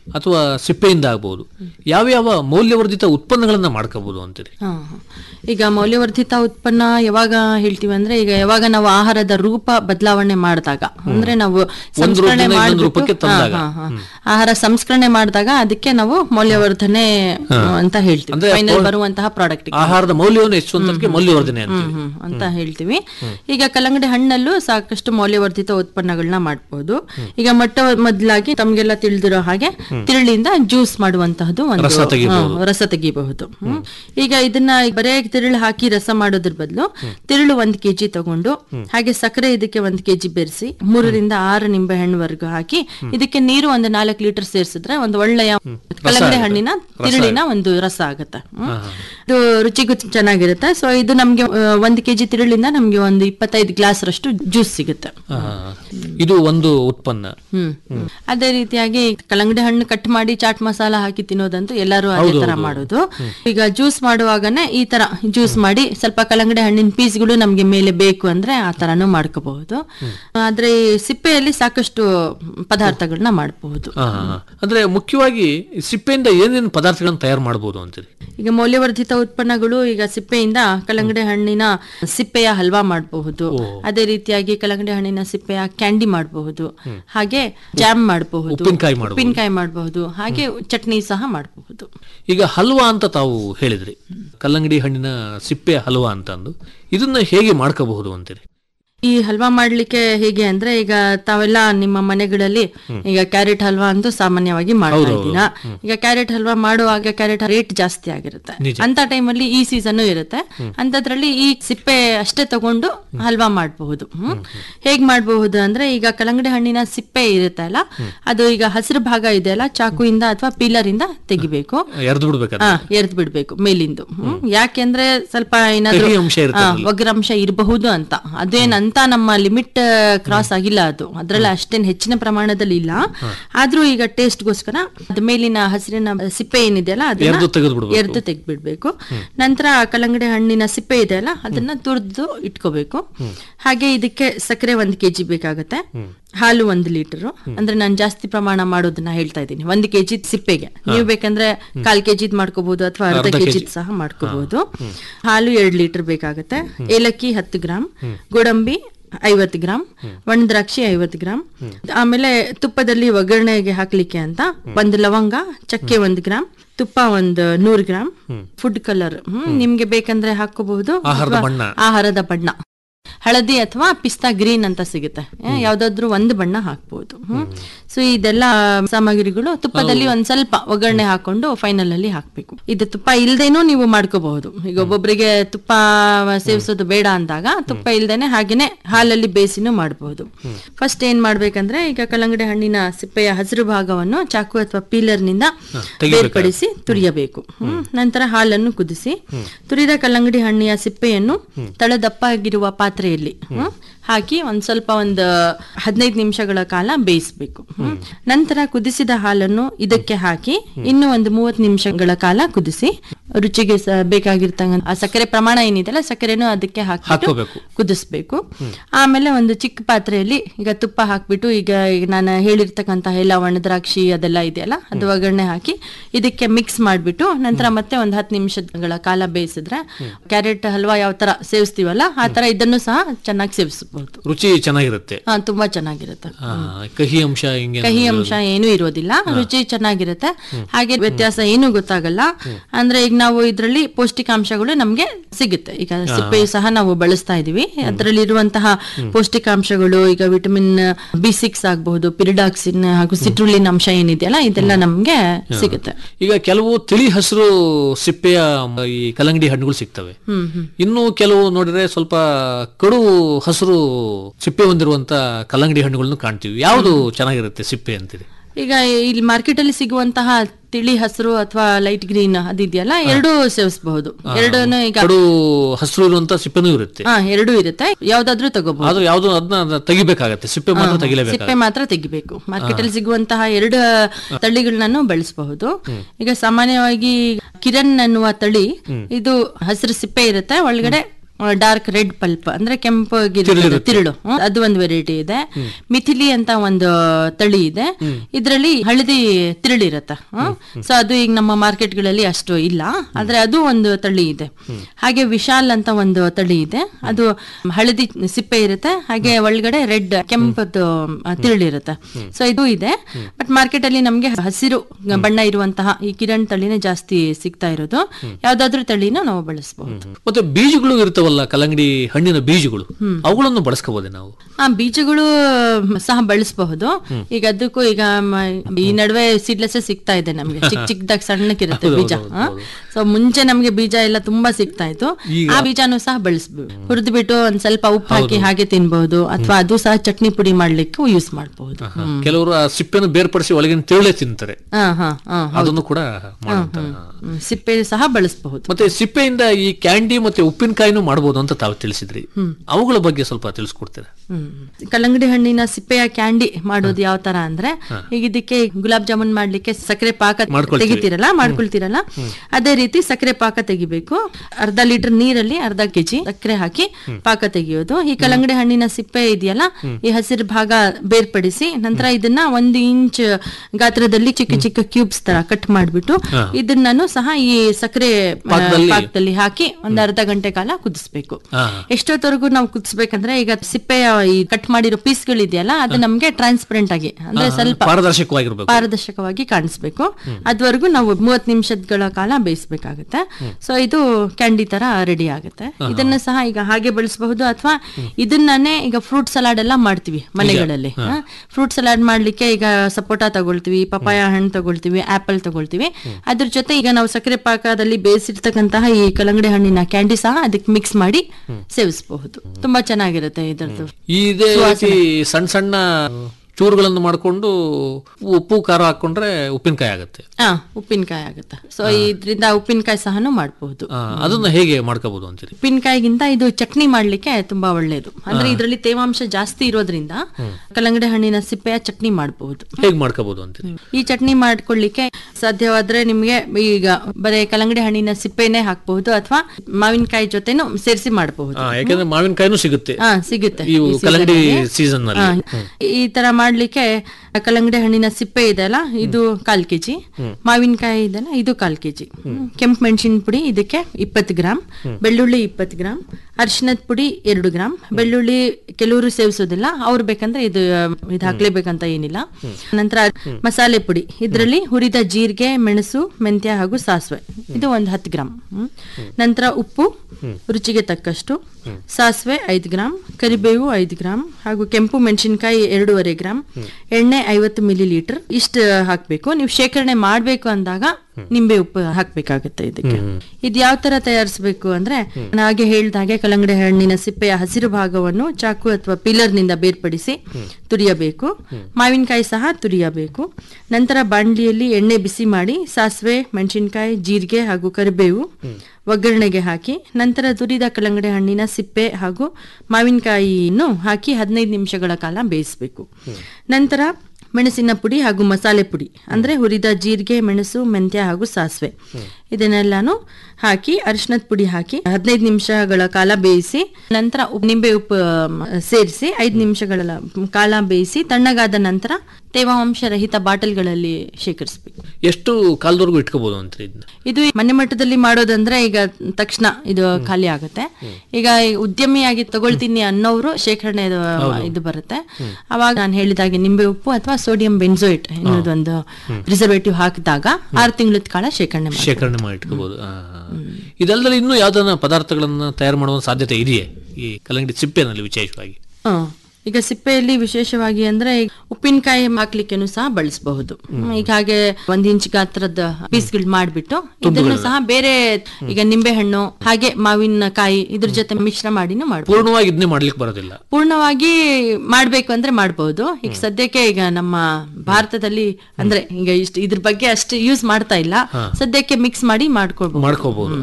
ಅಥವಾ ಸಿಪ್ಪೆಯಿಂದ ಆಗ್ಬೋದು ಯಾವ್ಯಾವ ಮೌಲ್ಯವರ್ಧಿತ ಉತ್ಪನ್ನಗಳನ್ನ ಮಾಡ್ಕೋಬಹುದು ಅಂತೀರಿ ಹಾ, ಹಾ. ಈಗ ಮೌಲ್ಯವರ್ಧಿತ ಉತ್ಪನ್ನ ಯಾವಾಗ ಹೇಳ್ತೀವಿ ಅಂದ್ರೆ ಈಗ ಯಾವಾಗ ನಾವು ಆಹಾರದ ರೂಪ ಬದಲಾವಣೆ ಮಾಡಿದಾಗ ಅಂದ್ರೆ ನಾವು ಸಂಸ್ಕರಣೆ ರೂಪದಿಂದ ಇನ್ನೊಂದು ಮಾಡ್ಬಿಟ್ಟು- ರೂಪಕ್ಕೆ ಹಾ, ತಂದಾಗ. ಹಾ, ಹಾ. ಆಹಾರ ಸಂಸ್ಕರಣೆ ಮಾಡಿದಾಗ ಅದಕ್ಕೆ ನಾವು ಮೌಲ್ಯವರ್ಧನೆ ಅಂತ ಹೇಳ್ತೀವಿ ಅಂದ್ರೆ ಫೈನಲ್ ಪೌ- ಬರುವಂತಹ ಪ್ರಾಡಕ್ಟ್ ಆಹಾರದ ಮೌಲ್ಯವನ್ನು ಹೆಚ್ಚುವಂತಕ್ಕೆ ಮೌಲ್ಯವರ್ಧನೆ ಅಂತ ಹ್ಮ್ ಹ್ಮ್ ಅಂತ ಹೇಳ್ತೀವಿ ಈಗ ಕಲ್ಲಂಗಡಿ ಹಣ್ಣಲ್ಲೂ ಸಾಕಷ್ಟು ಮೌಲ್ಯವರ್ಧಿತ ಉತ್ಪನ್ನಗಳನ್ನ ಮಾಡಬಹುದು ಈಗ ಮೊಟ್ಟ ಮೊದಲಾಗಿ ತಮ್ಗೆಲ್ಲ ತಿಳಿದಿರೋ ಹಾಗೆ ತಿರುಳಿಂದ ಜ್ಯೂಸ್ ಮಾಡುವಂತಹದ್ದು ಒಂದು ರಸ ತೆಗಿಬಹುದು. ಹಾ, ರಸ ತೆಗಿಬಹುದು ಹ್ಮ್. ಈಗ ಇದನ್ನ ಬರೇ ತಿರುಳು ಹಾಕಿ ರಸ ಮಾಡೋದ್ರ ಬದಲು ತಿರುಳು ಒಂದ್ ಕೆಜಿ ತಗೊಂಡು ಹಾಗೆ ಸಕ್ಕರೆ ಇದಕ್ಕೆ ಒಂದ್ ಕೆಜಿ ಬೆರೆಸಿ ಮೂರರಿಂದ ಆರು ನಿಂಬೆ ಹಣ್ಣುವರೆಗೂ ಹಾಕಿ ಇದಕ್ಕೆ ನೀರು ಒಂದು ನಾಲ್ಕು ಲೀಟರ್ ಸೇರಿಸಿದ್ರೆ ಒಂದು ಒಳ್ಳೆಯ ಕಲ್ಲಂಗಡಿ ಹಣ್ಣಿನ ತಿರುಳಿನ ಒಂದು ರಸ ಆಗುತ್ತೆ ಹ್ಮ್. ಇದು ರುಚಿಗೂ ಚೆನ್ನಾಗಿರುತ್ತೆ ಸೊ ಇದು ನಮ್ಗೆ ಆ, ಒಂದ್ ಕೆಜಿ ತಿರುಳಿಂದ ನಮ್ಗೆ ಒಂದು ಇಪ್ಪತ್ತೈದು ಗ್ಲಾಸ್ ರಷ್ಟು ಜ್ಯೂಸ್ ಸಿಗುತ್ತೆ ಆ, ಇದು ಒಂದು ಉತ್ಪನ್ನ ಹ್ಮ್ ಅದೇ ರೀತಿಯಾಗಿ ಕಲ್ಲಂಗಡಿ ಹಣ್ಣು ಕಟ್ ಮಾಡಿ ಚಾಟ್ ಮಸಾಲ ಹಾಕಿ ತಿನ್ನೋದಂತೂ ಎಲ್ಲರೂ ಅದೇ ತರ ಮಾಡೋದು ಈಗ ಜ್ಯೂಸ್ ಮಾಡುವಾಗನೇ ಈ ತರ ಜ್ಯೂಸ್ ಮಾಡಿ ಸ್ವಲ್ಪ ಕಲ್ಲಂಗಡಿ ಹಣ್ಣಿನ ಪೀಸ್ಗಳು ನಮ್ಗೆ ಮೇಲೆ ಬೇಕು ಅಂದ್ರೆ ಆ ತರಾನು ಮಾಡ್ಕೋಬಹುದು ಆದ್ರೆ ಈ ಸಿಪ್ಪೆಯಲ್ಲಿ ಸಾಕಷ್ಟು ಪದಾರ್ಥಗಳನ್ನ ಮಾಡಬಹುದು ಆ, ಅಂದ್ರೆ ಮುಖ್ಯವಾಗಿ ಸಿಪ್ಪೆಯಿಂದ ಏನೇನು ಪದಾರ್ಥಗಳನ್ನ ತಯಾರು ಮಾಡಬಹುದು ಅಂತೀರಿ ಈಗ ಮೌಲ್ಯವರ್ಧಿತ ಉತ್ಪನ್ನಗಳು ಈಗ ಸಿಪ್ಪೆಯಿಂದ ಕಲ್ಲಂಗಡಿ ಹಣ್ಣಿನ ಸಿಪ್ಪೆಯ ಹಲ್ವಾ ಮಾಡಬಹುದು ಅದೇ ರೀತಿಯಾಗಿ ಕಲ್ಲಂಗಡಿ ಹಣ್ಣಿನ ಸಿಪ್ಪೆಯ ಕ್ಯಾಂಡಿ ಮಾಡಬಹುದು ಹಾಗೆ ಜಾಮ್ ಮಾಡಬಹುದು ಉಪ್ಪಿನಕಾಯಿ ಮಾಡ್ಬೋದು. ಉಪ್ಪಿನಕಾಯಿ ಮಾಡಬಹುದು ಹಾಗೆ ಚಟ್ನಿ ಸಹ ಮಾಡಬಹುದು ಈಗ ಹಲ್ವಾ ಅಂತ ತಾವು ಹೇಳಿದ್ರಿ ಕಲ್ಲಂಗಡಿ ಹಣ್ಣಿನ ಸಿಪ್ಪೆ ಹಲ್ವಾ ಅಂತ ಅಂದು ಇದನ್ನ ಹೇಗೆ ಮಾಡ್ಕೋಬಹುದು ಅಂತೀರಿ ಈ ಹಲ್ವಾ ಮಾಡ್ಲಿಕ್ಕೆ ಹೇಗೆ ಅಂದ್ರೆ ಈಗ ತಾವೆಲ್ಲ ನಿಮ್ಮ ಮನೆಗಳಲ್ಲಿ ಈಗ ಕ್ಯಾರೆಟ್ ಹಲ್ವಾ ಅಂತೂ ಸಾಮಾನ್ಯವಾಗಿ ಮಾಡ್ತಾ ಇದ್ದೀರಾ ಈಗ ಕ್ಯಾರೆಟ್ ಹಲ್ವಾ ಮಾಡುವಾಗ ಕ್ಯಾರೆಟ್ ರೇಟ್ ಜಾಸ್ತಿ ಆಗಿರುತ್ತೆ ಅಂತ ಟೈಮಲ್ಲಿ ಈ ಸೀಸನ್ ಇರುತ್ತೆ ಅಂತದ್ರಲ್ಲಿ ಈ ಸಿಪ್ಪೆ ಅಷ್ಟೇ ತಗೊಂಡು ಹಲ್ವಾ ಮಾಡಬಹುದು ಹ್ಮ್ ಹೇಗ್ ಮಾಡಬಹುದು ಅಂದ್ರೆ ಈಗ ಕಲ್ಲಂಗಡಿ ಹಣ್ಣಿನ ಸಿಪ್ಪೆ ಇರುತ್ತೆ ಅಲ್ಲ ಅದು ಈಗ ಹಸಿರು ಭಾಗ ಇದೆ ಅಲ್ಲ ಚಾಕುಯಿಂದ ಅಥವಾ ಪೀಲರ್ ಇಂದ ತೆಗಿಬೇಕು ಎರ್ದು ಬಿಡ್ಬೇಕಾದ್ರೆ ಹಾ ಎರ್ದ್ ಬಿಡ್ಬೇಕು ಮೇಲಿಂದು ಹ್ಮ್. ಯಾಕೆಂದ್ರೆ ಸ್ವಲ್ಪ ಏನಾದ್ರು ಕಹಿ ಅಂಶ ಇರುತ್ತೆ ಹಾ, ಒಗ್ಗರಂಶ ಇರಬಹುದು ಅಂತ ಅದೇನಂತ ನಮ್ಮ ಲಿಮಿಟ್ ಕ್ರಾಸ್ ಆಗಿಲ್ಲ ಅದು ಅದ್ರಲ್ಲಿ ಅಷ್ಟೇನ್ ಹೆಚ್ಚಿನ ಪ್ರಮಾಣದಲ್ಲಿ ಇಲ್ಲ ಆದ್ರೂ ಈಗ ಟೇಸ್ಟ್ಗೋಸ್ಕರ ಅದ ಮೇಲಿನ ಹಸಿರಿನ ಸಿಪ್ಪೆ ಏನಿದೆಯಲ್ಲ ಎರ್ದು ತೆಗೆದ್ಬಿಡ್ಬೇಕು. ಅದನ್ನ ಎರ್ದು ತೆಗ್ದ್ಬಿಡ್ಬೇಕು ನಂತರ ಕಲ್ಲಂಗಡಿ ಹಣ್ಣಿನ ಸಿಪ್ಪೆ ಇದೆಯಲ್ಲ ಅದನ್ನ ತುರ್ದು ಇಟ್ಕೋಬೇಕು ಹಾಗೆ ಇದಕ್ಕೆ ಸಕ್ಕರೆ ಒಂದ್ ಕೆಜಿ ಬೇಕಾಗತ್ತೆ ಹಾಲು ಒಂದು ಲೀಟರ್ ಅಂದ್ರೆ ನಾನು ಜಾಸ್ತಿ ಪ್ರಮಾಣ ಮಾಡೋದನ್ನ ಹೇಳ್ತಾ ಇದ್ದೀನಿ ಒಂದ್ ಕೆಜಿ ಸಿಪ್ಪೆಗೆ ನೀವು ಬೇಕಂದ್ರೆ ಕಾಲ್ ಕೆಜಿದ್ ಮಾಡ್ಕೋಬಹುದು ಅಥವಾ ಅರ್ಧ ಅರ್ಧ ಕೆಜಿ kg. ಸಹ ಮಾಡ್ಕೋಬಹುದು ಹಾಲು ಎರಡ್ ಲೀಟರ್ ಬೇಕಾಗತ್ತೆ ಏಲಕ್ಕಿ ಹತ್ತು ಗ್ರಾಮ್ ಗೋಡಂಬಿ ಐವತ್ತು ಗ್ರಾಮ್ ಒಣ ದ್ರಾಕ್ಷಿ ಐವತ್ತು ಗ್ರಾಮ್ ಆಮೇಲೆ ತುಪ್ಪದಲ್ಲಿ ಒಗ್ಗರಣೆಗೆ ಹಾಕ್ಲಿಕ್ಕೆ ಅಂತ ಒಂದು ಲವಂಗ ಚಕ್ಕೆ ಒಂದ್ ಗ್ರಾಮ್ ತುಪ್ಪ ಒಂದು ನೂರು ಗ್ರಾಮ್ ಫುಡ್ ಕಲರ್ ಹ್ಮ್ ನಿಮ್ಗೆ ಬೇಕಂದ್ರೆ ಹಾಕೋಬಹುದು ಆಹಾರದ ಅಥವಾ ಬಣ್ಣ. ಆಹಾರದ ಬಣ್ಣ ಹಳದಿ ಅಥವಾ ಪಿಸ್ತಾ ಗ್ರೀನ್ ಅಂತ ಸಿಗುತ್ತೆ ಏ, ಯಾವ್ದಾದ್ರು ಒಂದು ಬಣ್ಣ ಹಾಕ್ಬೋದು ಹ್ಮ್ ಸೊ ಇದೆಲ್ಲ ಸಾಮಗ್ರಿಗಳು ತುಪ್ಪದಲ್ಲಿ ಒಂದ್ ಸ್ವಲ್ಪ ಒಗ್ಗರಣೆ ಹಾಕೊಂಡು ಫೈನಲ್ ಅಲ್ಲಿ ಹಾಕ್ಬೇಕು ಇದು ತುಪ್ಪ ಇಲ್ದೇನೂ ನೀವು ಮಾಡ್ಕೋಬಹುದು ಈಗ ಒಬ್ಬೊಬ್ಬರಿಗೆ ತುಪ್ಪ ಸೇವಿಸೋದು ಬೇಡ ಅಂದಾಗ ತುಪ್ಪ ಇಲ್ದೇನೆ ಹಾಗೇನೆ ಹಾಲಲ್ಲಿ ಬೇಯಿಸಿನೂ ಮಾಡಬಹುದು ಫಸ್ಟ್ ಏನ್ ಮಾಡ್ಬೇಕಂದ್ರೆ ಈಗ ಕಲ್ಲಂಗಡಿ ಹಣ್ಣಿನ ಸಿಪ್ಪೆಯ ಹಸಿರು ಭಾಗವನ್ನು ಚಾಕು ಅಥವಾ ಪೀಲರ್ ನಿಂದ ಬೇರ್ಪಡಿಸಿ ತುರಿಯಬೇಕು ಹ್ಮ್ ನಂತರ ಹಾಲನ್ನು ಕುದಿಸಿ ತುರಿದ ಕಲ್ಲಂಗಡಿ ಹಣ್ಣಿನ ಸಿಪ್ಪೆಯನ್ನು ತಳದಪ್ಪಾಗಿರುವ ಪಾತ್ರೆಯಲ್ಲಿ ಹ್ಮ್, ಹಾಕಿ ಒಂದ್ ಸ್ವಲ್ಪ ಒಂದು ಹದಿನೈದು ನಿಮಿಷಗಳ ಕಾಲ ಬೇಯಿಸ್ಬೇಕು ಹ್ಮ್. ನಂತರ ಕುದಿಸಿದ ಹಾಲನ್ನು ಇದಕ್ಕೆ ಹಾಕಿ ಇನ್ನು ಒಂದು ಮೂವತ್ತು ನಿಮಿಷಗಳ ಕಾಲ ಕುದಿಸಿ ರುಚಿಗೆ ಸ- ಬೇಕಾಗಿರ್ತಕ್ಕಂಥ ಆ ಸಕ್ಕರೆ ಪ್ರಮಾಣ ಏನಿದೆಯಲ್ಲ ಸಕ್ಕರೆನೂ ಅದಕ್ಕೆ ಹಾಕಿ ಹಾಕ್ಕೋಬೇಕು. ಕುದಿಸ್ಬೇಕು ಆಮೇಲೆ ಒಂದು ಚಿಕ್ಕ ಪಾತ್ರೆಯಲ್ಲಿ ಈಗ ತುಪ್ಪ ಹಾಕ್ಬಿಟ್ಟು ಈಗ ಈಗ ನಾನು ಹೇಳಿರ್ತಕ್ಕಂತಹ ಎಲ್ಲ ಒಣ ದ್ರಾಕ್ಷಿ ಅದೆಲ್ಲ ಇದೆಯಲ್ಲ ಅದು ಒಗ್ಗರಣೆ ಹಾಕಿ ಇದಕ್ಕೆ ಮಿಕ್ಸ್ ಮಾಡ್ಬಿಟ್ಟು ನಂತರ ಮತ್ತೆ ಒಂದು ಹತ್ತು ನಿಮಿಷಗಳ ಕಾಲ ಬೇಯಿಸಿದ್ರೆ ಕ್ಯಾರೆಟ್ ಹಲ್ವಾ ಯಾವ ತರ ಸೇವಿಸ್ತೀವಲ್ಲ ಆ ತರ ಇದನ್ನು ಸಹ ಚೆನ್ನಾಗಿ ಸೇವಿಸಬಹುದು ರುಚಿ ಚೆನ್ನಾಗಿರುತ್ತೆ ಹಾ ತುಂಬಾ ಚೆನ್ನಾಗಿರುತ್ತೆ ಆ, ಕಹಿ ಅಂಶ ಹಿಂಗೆ ಕಹಿ ಅಂಶ ಏನೂ ಇರೋದಿಲ್ಲ ರುಚಿ ಚೆನ್ನಾಗಿರುತ್ತೆ ಹಾಗೆ ವ್ಯತ್ಯಾಸ ಏನೂ ಗೊತ್ತಾಗಲ್ಲ ಅಂದ್ರೆ ಈಗ ನಾವು ಇದರಲ್ಲಿ ಪೌಷ್ಟಿಕಾಂಶಗಳು ನಮ್ಗೆ ಸಿಗುತ್ತೆ ಈಗ ಸಿಪ್ಪೆ ಸಹ ನಾವು ಬಳಸ್ತಾ ಇದೀವಿ ಅದರಲ್ಲಿ ಇರುವಂತಹ ಪೌಷ್ಟಿಕಾಂಶಗಳು ಈಗ ವಿಟಮಿನ್ ಬಿ ಸಿಕ್ಸ್ ಆಗಬಹುದು ಪಿರಿಡಾಕ್ಸಿನ್ ಹಾಗೂ ಸಿಟ್ರುಲಿನ್ ಅಂಶ ಏನಿದೆಯಲ್ಲ ಇದೆಲ್ಲ ನಮ್ಗೆ ಸಿಗುತ್ತೆ ಈಗ ಕೆಲವು ತಿಳಿ ಹಸಿರು ಸಿಪ್ಪೆಯ ಮ- ಈ ಕಲ್ಲಂಗಡಿ ಹಣ್ಣುಗಳು ಸಿಗ್ತವೆ ಇನ್ನು ಕೆಲವು ನೋಡಿದ್ರೆ ಸ್ವಲ್ಪ ಕಡು ಹಸಿರು ಸಿಪ್ಪೆ ಹೊಂದಿರುವಂತ ಕಲ್ಲಂಗಡಿ ಹಣ್ಣುಗಳನ್ನು ಕಾಣ್ತೀವಿ ಯಾವುದು ಚೆನ್ನಾಗಿರುತ್ತೆ ಸಿಪ್ಪೆ ಅಂತೀರಿ ಈಗ ಇಲ್ಲಿ ಮಾರ್ಕೆಟ್ ಅಲ್ಲಿ ಸಿಗುವಂತಹ ತಿಳಿ ಹಸಿರು ಅಥವಾ ಲೈಟ್ ಗ್ರೀನ್ ಅದಿದೆಯಲ್ಲ ಎರಡೂ ಸೇವಿಸಬಹುದು ಎರಡೂನು ಈಗ ಕಡು ಹಸಿರು ಇರುವಂತ ಸಿಪ್ಪೆನೂ ಇರುತ್ತೆ ಹಾ ಎರಡೂ ಇರುತ್ತೆ ಯಾವ್ದಾದ್ರೂ ತಗೋಬಹುದು ಆದ್ರೂ ಯಾವ್ದು ಅದನ್ನ ತೆಗಿಬೇಕಾಗತ್ತೆ ಸಿಪ್ಪೆ ಮಾತ್ರ ಸಿಪ್ಪೆ ತೆಗಿಲೇಬೇಕಾಗುತ್ತೆ ಮಾತ್ರ ತೆಗಿಬೇಕು ಮಾರ್ಕೆಟ್ ಅಲ್ಲಿ ಸಿಗುವಂತಹ ಎರಡು ತಳಿಗಳನ್ನ ಬಳಸಬಹುದು ಈಗ ಸಾಮಾನ್ಯವಾಗಿ ಕಿರಣ್ ಅನ್ನುವ ತಳಿ ಇದು ಹಸಿರು ಸಿಪ್ಪೆ ಇರುತ್ತೆ ಒಳಗಡೆ ಡಾರ್ಕ್ ರೆಡ್ ಪಲ್ಪ್ ಅಂದ್ರೆ ಕೆಂಪಗಿರುತ್ತೆ ತಿರುಳು ಹ್ಮ್. ಅದು ಒಂದು ವೆರೈಟಿ ಇದೆ ಮಿಥಿಲಿ ಅಂತ ಒಂದು ತಳಿ ಇದೆ ಇದರಲ್ಲಿ ಹಳದಿ ತಿರುಳಿರತ್ತೆ ಸೊ ಅದು ಈಗ ನಮ್ಮ ಮಾರ್ಕೆಟ್ ಗಳಲ್ಲಿ ಅಷ್ಟು ಇಲ್ಲ ಆದ್ರೆ ಅದು ಒಂದು ತಳಿ ಇದೆ ಹಾಗೆ ವಿಶಾಲ್ ಅಂತ ಒಂದು ತಳಿ ಇದೆ ಅದು ಹಳದಿ ಸಿಪ್ಪೆ ಇರುತ್ತೆ ಹಾಗೆ ಒಳಗಡೆ ರೆಡ್ ಕೆಂಪದ್ದು ಆ, ತಿರುಳಿರುತ್ತೆ ಸೊ ಇದು ಇದೆ ಬಟ್ ಮಾರ್ಕೆಟ್ ಅಲ್ಲಿ ನಮ್ಗೆ ಹಸಿರು ಬಣ್ಣ ಇರುವಂತಹ ಈ ಕಿರಣ್ ತಳಿನೇ ಜಾಸ್ತಿ ಸಿಗ್ತಾ ಇರೋದು ಯಾವ್ದಾದ್ರು ತಳಿನ ನಾವು ಬಳಸಬಹುದು ಮತ್ತೆ ಬೀಜಗಳು ಇರ್ತಾವಲ್ಲ ಕಲ್ಲಂಗಡಿ ಹಣ್ಣಿನ ಬೀಜಗಳು ಅವುಗಳನ್ನು ಬಳಸ್ಕೋಬೋದೇ ನಾವು ಆ ಬೀಜಗಳು ಸಹ ಬಳಸಬಹುದು ಈಗ ಅದಕ್ಕೂ ಈಗ ಮ- ಈ ನಡುವೆ ಸೀಡ್ಲೆಸ್ ಸಿಗ್ತಾ ಇದೆ ನಮ್ಗೆ ಚಿಕ್ಕ ಚಿಕ್ಕದಾಗಿ ಸಣ್ಣಕ್ಕಿರುತ್ತೆ ಬೀಜ ಸೊ ಮುಂಚೆ ನಮ್ಗೆ ಬೀಜ ಎಲ್ಲ ತುಂಬಾ ಸಿಗ್ತಾ ಇತ್ತು ಆ ಬೀಜನೂ ಸಹ ಬಳಸಬಹುದು ಹುರಿದು ಬಿಟ್ಟು ಒಂದ್ ಸ್ವಲ್ಪ ಉಪ್ಪು ಹಾಕಿ ಹಾಗೆ ತಿನ್ಬಹುದು ಅಥವಾ ಅದು ಸಹ ಚಟ್ನಿ ಪುಡಿ ಮಾಡ್ಲಿಕ್ಕೆ ಯೂಸ್ ಮಾಡಬಹುದು ಕೆಲವರು ಆ ಸಿಪ್ಪೆಯನ್ನು ಬೇರ್ಪಡಿಸಿ ಒಳಗಿನ ತಿರುಳೆ ತಿಂತಾರೆ ಹಾ ಹಾ ಹಾ ಅದನ್ನು ಕೂಡ ಮಾಡುವಂತ ಹ್ಮ್, ಸಿಪ್ಪೆ ಸಹ ಬಳಸಬಹುದು ಮತ್ತೆ ಸಿಪ್ಪೆಯಿಂದ ಈ ಕ್ಯಾಂಡಿ ಮತ್ತೆ ಉಪ್ಪಿನಕಾಯಿನೂ ಮಾಡಬಹುದು ಅಂತ ತಾವು ತಿಳಿಸಿದ್ರಿ ಅವುಗಳ ಬಗ್ಗೆ ಸ್ವಲ್ಪ ತಿಳಿಸ್ಕೊಡ್ತೀರಾ ಹ್ಮ್. ಕಲ್ಲಂಗಡಿ ಹಣ್ಣಿನ ಸಿಪ್ಪೆಯ ಕ್ಯಾಂಡಿ ಮಾಡೋದು ಯಾವ ತರ ಅಂದ್ರೆ ಈಗ ಇದಕ್ಕೆ ಗುಲಾಬ್ ಜಾಮೂನ್ ಮಾಡ್ಲಿಕ್ಕೆ ಸಕ್ಕರೆ ಪಾಕ ಮಾಡ್ಕೊಳ್ತೀವಿ. ತೆಗಿತೀರಲ್ಲ ಮಾಡ್ಕೊಳ್ತೀರಲ್ಲ ಅದೇ ರೀತಿ ಸಕ್ಕರೆ ಪಾಕ ತೆಗಿಬೇಕು ಅರ್ಧ ಲೀಟರ್ ನೀರಲ್ಲಿ ಅರ್ಧ ಕೆಜಿ ಸಕ್ಕರೆ ಹಾಕಿ ಪಾಕ ತೆಗಿಯೋದು ಈ ಕಲ್ಲಂಗಡಿ ಹಣ್ಣಿನ ಸಿಪ್ಪೆ ಇದೆಯಲ್ಲ ಈ ಹಸಿರು ಭಾಗ ಬೇರ್ಪಡಿಸಿ ನಂತರ ಇದನ್ನ ಒಂದು ಇಂಚ್ ಗಾತ್ರದಲ್ಲಿ ಚಿಕ್ಕ ಚಿಕ್ಕ ಕ್ಯೂಬ್ಸ್ ತರ ಕಟ್ ಮಾಡ್ಬಿಟ್ಟು ಇದನ್ನೂ ಸಹ ಈ ಸಕ್ಕರೆ ಆ, ಪಾಕದಲ್ಲಿ- ಪಾಕದಲ್ಲಿ ಹಾಕಿ ಒಂದ್ ಅರ್ಧ ಗಂಟೆ ಕಾಲ ಕುದಿಸ್ಬೇಕು ಹಾ. ಎಷ್ಟೊತ್ತವರೆಗೂ ನಾವು ಕುದಿಸ್ಬೇಕಂದ್ರೆ ಈಗ ಸಿಪ್ಪೆಯ ಈ ಕಟ್ ಮಾಡಿರೋ ಪೀಸ್ಗಳು ಇದೆಯಲ್ಲ ಅದು ನಮ್ಗೆ ಟ್ರಾನ್ಸ್ಪರೆಂಟ್ ಆಗಿ ಅಂದ್ರೆ ಸ್ವಲ್ಪ ಪಾರದರ್ಶಕವಾಗಿರ್ಬೇಕು ಪಾರದರ್ಶಕವಾಗಿ ಕಾಣಿಸ್ಬೇಕು ಅದ್ವರೆಗೂ ನಾವು ಮೂವತ್ ನಿಮಿಷಗಳ ಕಾಲ ಬೇಯಿಸ್ಬೇಕಾಗುತ್ತೆ ಸೊ ಇದು ಕ್ಯಾಂಡಿ ತರ ರೆಡಿ ಆಗುತ್ತೆ ಇದನ್ನ ಸಹ ಈಗ ಹಾಗೆ ಬಳಸಬಹುದು ಅಥವಾ ಇದನ್ನೇ ಈಗ ಫ್ರೂಟ್ ಸಲಾಡ್ ಎಲ್ಲ ಮಾಡ್ತೀವಿ ಮನೆಗಳಲ್ಲಿ ಫ್ರೂಟ್ ಸಲಾಡ್ ಮಾಡ್ಲಿಕ್ಕೆ ಈಗ ಸಪೋಟ ತಗೊಳ್ತೀವಿ ಪಪಾಯ ಹಣ್ಣು ತಗೊಳ್ತೀವಿ ಆಪಲ್ ತಗೊಳ್ತೀವಿ ಅದ್ರ ಜೊತೆ ಈಗ ನಾವು ಸಕ್ಕರೆ ಪಾಕದಲ್ಲಿ ಬೇಯಿಸಿರ್ತಕ್ಕಂತಹ ಈ ಕಲ್ಲಂಗಡಿ ಹಣ್ಣಿನ ಕ್ಯಾಂಡಿ ಸಹ ಅದಕ್ಕೆ ಮಿಕ್ಸ್ ಮಾಡಿ ಸೇವಿಸಬಹುದು ತುಂಬಾ ಚೆನ್ನಾಗಿರುತ್ತೆ ಇದರದ್ದು ಇದೇ ರೀತಿ ಸಣ್ಣ ಸಣ್ಣ ಚೂರುಗಳನ್ನು ಮಾಡಿಕೊಂಡು ಉಪ್ಪು ಖಾರ ಹಾಕೊಂಡ್ರೆ ಉಪ್ಪಿನಕಾಯಿ ಆಗುತ್ತೆ ಹಾ ಉಪ್ಪಿನಕಾಯಿ ಆಗುತ್ತೆ ಸೊ ಇದರಿಂದ ಉಪ್ಪಿನಕಾಯಿ ಸಹನು ಮಾಡಬಹುದು ಆ, ಅದನ್ನ ಹೇಗೆ ಮಾಡ್ಕೋಬಹುದು ಅಂತೀರಿ ಉಪ್ಪಿನಕಾಯಿಗಿಂತ ಇದು ಚಟ್ನಿ ಮಾಡ್ಲಿಕ್ಕೆ ತುಂಬಾ ಒಳ್ಳೇದು ಅಂದ್ರೆ ಇದರಲ್ಲಿ ತೇವಾಂಶ ಜಾಸ್ತಿ ಇರೋದ್ರಿಂದ ಕಲ್ಲಂಗಡಿ ಹಣ್ಣಿನ ಸಿಪ್ಪೆಯ ಚಟ್ನಿ ಮಾಡಬಹುದು ಹೇಗೆ ಮಾಡ್ಕೋಬಹುದು ಅಂತೀರಿ ಈ ಚಟ್ನಿ ಮಾಡ್ಕೊಳ್ಳಿಕ್ಕೆ ಸಾಧ್ಯವಾದ್ರೆ ನಿಮ್ಗೆ ಈಗ ಬರೀ ಕಲ್ಲಂಗಡಿ ಹಣ್ಣಿನ ಸಿಪ್ಪೆನೆ ಹಾಕಬಹುದು ಅಥವಾ ಮಾವಿನಕಾಯಿ ಜೊತೆನು ಸೇರಿಸಿ ಮಾಡಬಹುದು ಆ, ಯಾಕಂದ್ರೆ ಮಾವಿನಕಾಯಿನೂ ಸಿಗುತ್ತೆ ಹಾ ಸಿಗುತ್ತೆ ಇವು ಈ season ಕಲ್ಲಂಗಡಿ ಅಲ್ಲಿ. ಸೀಸನ್ ನಲ್ಲಿ ಹಾ. ಈ ತರ ಮಾಡ್ಲಿಕ್ಕೆ ಕಲ್ಲಂಗಡಿ ಹಣ್ಣಿನ ಸಿಪ್ಪೆ ಇದೆಯಲ್ಲ ಇದು ಕಾಲ್ ಕೆಜಿ ಮಾವಿನಕಾಯಿ ಇದೆಲ್ಲ ಇದು ಕಾಲ್ ಕೆಜಿ ಕೆಂಪು ಮೆಣಸಿನ ಪುಡಿ ಇದಕ್ಕೆ ಇಪ್ಪತ್ತು ಗ್ರಾಮ್ ಬೆಳ್ಳುಳ್ಳಿ ಇಪ್ಪತ್ತು ಗ್ರಾಮ್ ಅರಿಶಿನದ ಪುಡಿ ಎರಡು ಗ್ರಾಮ್ ಬೆಳ್ಳುಳ್ಳಿ ಕೆಲವರು ಸೇವಿಸೋದಿಲ್ಲ ಅವ್ರು ಬೇಕಂದ್ರೆ ಇದು ಇದು ಹಾಕ್ಲೇಬೇಕಂತ ಏನಿಲ್ಲ ನಂತರ ಮಸಾಲೆ ಪುಡಿ ಇದರಲ್ಲಿ ಹುರಿದ ಜೀರಿಗೆ ಮೆಣಸು ಮೆಂತ್ಯ ಹಾಗೂ ಸಾಸಿವೆ ಇದು ಒಂದು ಹತ್ತು ಗ್ರಾಮ್ ಹ್ಮ್. ನಂತರ ಉಪ್ಪು ರುಚಿಗೆ ತಕ್ಕಷ್ಟು ಸಾಸಿವೆ ಐದು ಗ್ರಾಮ್ ಕರಿಬೇವು ಐದು ಗ್ರಾಮ್ ಹಾಗೂ ಕೆಂಪು ಮೆಣಸಿನಕಾಯಿ ಎರಡೂವರೆ ಗ್ರಾಮ್ ಎಣ್ಣೆ ಐವತ್ತು ಮಿಲಿ ಲೀಟರ್ ಇಷ್ಟು ಹಾಕ್ಬೇಕು ನೀವು ಶೇಖರಣೆ ಮಾಡ್ಬೇಕು ಅಂದಾಗ ನಿಂಬೆ ಉಪ್ಪು ಹಾಕ್ಬೇಕಾಗುತ್ತೆ ಇದಕ್ಕೆ ಇದು ಯಾವ ತರ ತಯಾರಿಸಬೇಕು ಅಂದ್ರೆ ನಾನು ಹಾಗೆ ಹೇಳ್ದಾಗೆ ಕಲ್ಲಂಗಡಿ ಹಣ್ಣಿನ ಸಿಪ್ಪೆಯ ಹಸಿರು ಭಾಗವನ್ನು ಚಾಕು ಅಥವಾ ಪಿಲ್ಲರ್ ನಿಂದ ಬೇರ್ಪಡಿಸಿ ತುರಿಯಬೇಕು ಮಾವಿನಕಾಯಿ ಸಹ ತುರಿಯಬೇಕು ನಂತರ ಬಾಂಡ್ಲಿಯಲ್ಲಿ ಎಣ್ಣೆ ಬಿಸಿ ಮಾಡಿ ಸಾಸಿವೆ ಮೆಣಸಿನಕಾಯಿ ಜೀರಿಗೆ ಹಾಗೂ ಕರಿಬೇವು ಒಗ್ಗರಣೆಗೆ ಹಾಕಿ ನಂತರ ತುರಿದ ಕಲ್ಲಂಗಡಿ ಹಣ್ಣಿನ ಸಿಪ್ಪೆ ಹಾಗೂ ಮಾವಿನಕಾಯಿಯನ್ನು ಹಾಕಿ ಹದಿನೈದು ನಿಮಿಷಗಳ ಕಾಲ ಬೇಯಿಸಬೇಕು ನಂತರ ಮೆಣಸಿನ ಪುಡಿ ಹಾಗೂ ಮಸಾಲೆ ಪುಡಿ ಅಂದ್ರೆ ಹುರಿದ ಜೀರಿಗೆ ಮೆಣಸು ಮೆಂತ್ಯ ಹಾಗೂ ಸಾಸಿವೆ ಇದನ್ನೆಲ್ಲಾನು ಹಾಕಿ ಅರಿಶಿನದ ಪುಡಿ ಹಾಕಿ ಹದಿನೈದು ನಿಮಿಷಗಳ ಕಾಲ ಬೇಯಿಸಿ ನಂತರ ಉಪ್- ನಿಂಬೆ ಉಪ್ಪು ಸೇರಿಸಿ ಐದು ನಿಮಿಷಗಳ ಕಾಲ ಬೇಯಿಸಿ ತಣ್ಣಗಾದ ನಂತರ ತೇವಾಂಶ ರಹಿತ ಬಾಟಲ್ಗಳಲ್ಲಿ ಶೇಖರಿಸಬೇಕು ಎಷ್ಟು ಕಾಲದವರೆಗೂ ಇಟ್ಕೋಬಹುದು ಅಂತೀರಿ ಇದನ್ನ ಇದು ಮನೆ ಮಟ್ಟದಲ್ಲಿ ಮಾಡೋದಂದ್ರೆ ಈಗ ತಕ್ಷಣ ಇದು ಖಾಲಿ ಆಗುತ್ತೆ ಈಗ ಈ ಉದ್ಯಮಿಯಾಗಿ ತಗೊಳ್ತೀನಿ ಅನ್ನೋರು ಶೇಖರಣೆ ಇದು- ಇದು ಬರುತ್ತೆ ಅವಾಗ ನಾನು ಹೇಳಿದಾಗೆ ನಿಂಬೆ ಉಪ್ಪು ಅಥವಾ ಸೋಡಿಯಂ ಬೆನ್ಸೋಯಿಟ್ ಅನ್ನೋದೊಂದು ಪ್ರಿಸರ್ವೇಟಿವ್ ಹಾಕಿದಾಗ ಆರು ತಿಂಗಳ ಕಾಲ ಶೇಖರಣೆ ಮಾಡ್ಬೋದು. ಶೇಖರಣೆ ಮಾಡಿ ಇಟ್ಕೋಬಹುದು ಇದಲ್ಲದೆ ಇನ್ನೂ ಯಾವ್ದಾನ ಪದಾರ್ಥಗಳನ್ನ ತಯಾರು ಮಾಡುವ ಸಾಧ್ಯತೆ ಇದೆಯೇ ಈ ಕಲ್ಲಂಗಡಿ ಸಿಪ್ಪೆನಲ್ಲಿ ವಿಶೇಷವಾಗಿ ಹ್ಮ್. ಈಗ ಸಿಪ್ಪೆಯಲ್ಲಿ ವಿಶೇಷವಾಗಿ ಅಂದ್ರೆ ಈಗ ಉಪ್ಪಿನಕಾಯಿ ಹಾಕ್ಲಿಕ್ಕೆನು ಸಹ ಬಳಸಬಹುದು ಈಗ ಹಾಗೆ ಒಂದ್ ಇಂಚ್ ಗಾತ್ರದ ಪೀಸ್ಗಳು ಮಾಡ್ಬಿಟ್ಟು ಇದನ್ನು ಸಹ ಬೇರೆ ಈಗ ನಿಂಬೆ ಹಣ್ಣು ಹಾಗೆ ಮಾವಿನಕಾಯಿ ಇದ್ರ ಜೊತೆ ಮಿಶ್ರ ಮಾಡಿನೂ ಮಾಡ್ಬೋದು ಪೂರ್ಣವಾಗಿ ಇದನ್ನೇ ಮಾಡ್ಲಿಕ್ಕೆ ಬರೋದಿಲ್ಲ ಪೂರ್ಣವಾಗಿ ಮಾಡ್ಬೇಕು ಅಂದ್ರೆ ಮಾಡಬಹುದು ಈಗ ಸದ್ಯಕ್ಕೆ ಈಗ ನಮ್ಮ ಭಾರತದಲ್ಲಿ ಅಂದ್ರೆ ಈಗ ಇಷ್ಟು ಇದ್ರ ಬಗ್ಗೆ ಅಷ್ಟು ಯೂಸ್ ಮಾಡ್ತಾ ಇಲ್ಲ ಸದ್ಯಕ್ಕೆ ಮಿಕ್ಸ್ ಮಾಡಿ ಮಾಡ್ಕೊಳ್ಬಹುದು ಮಾಡ್ಕೋಬಹುದು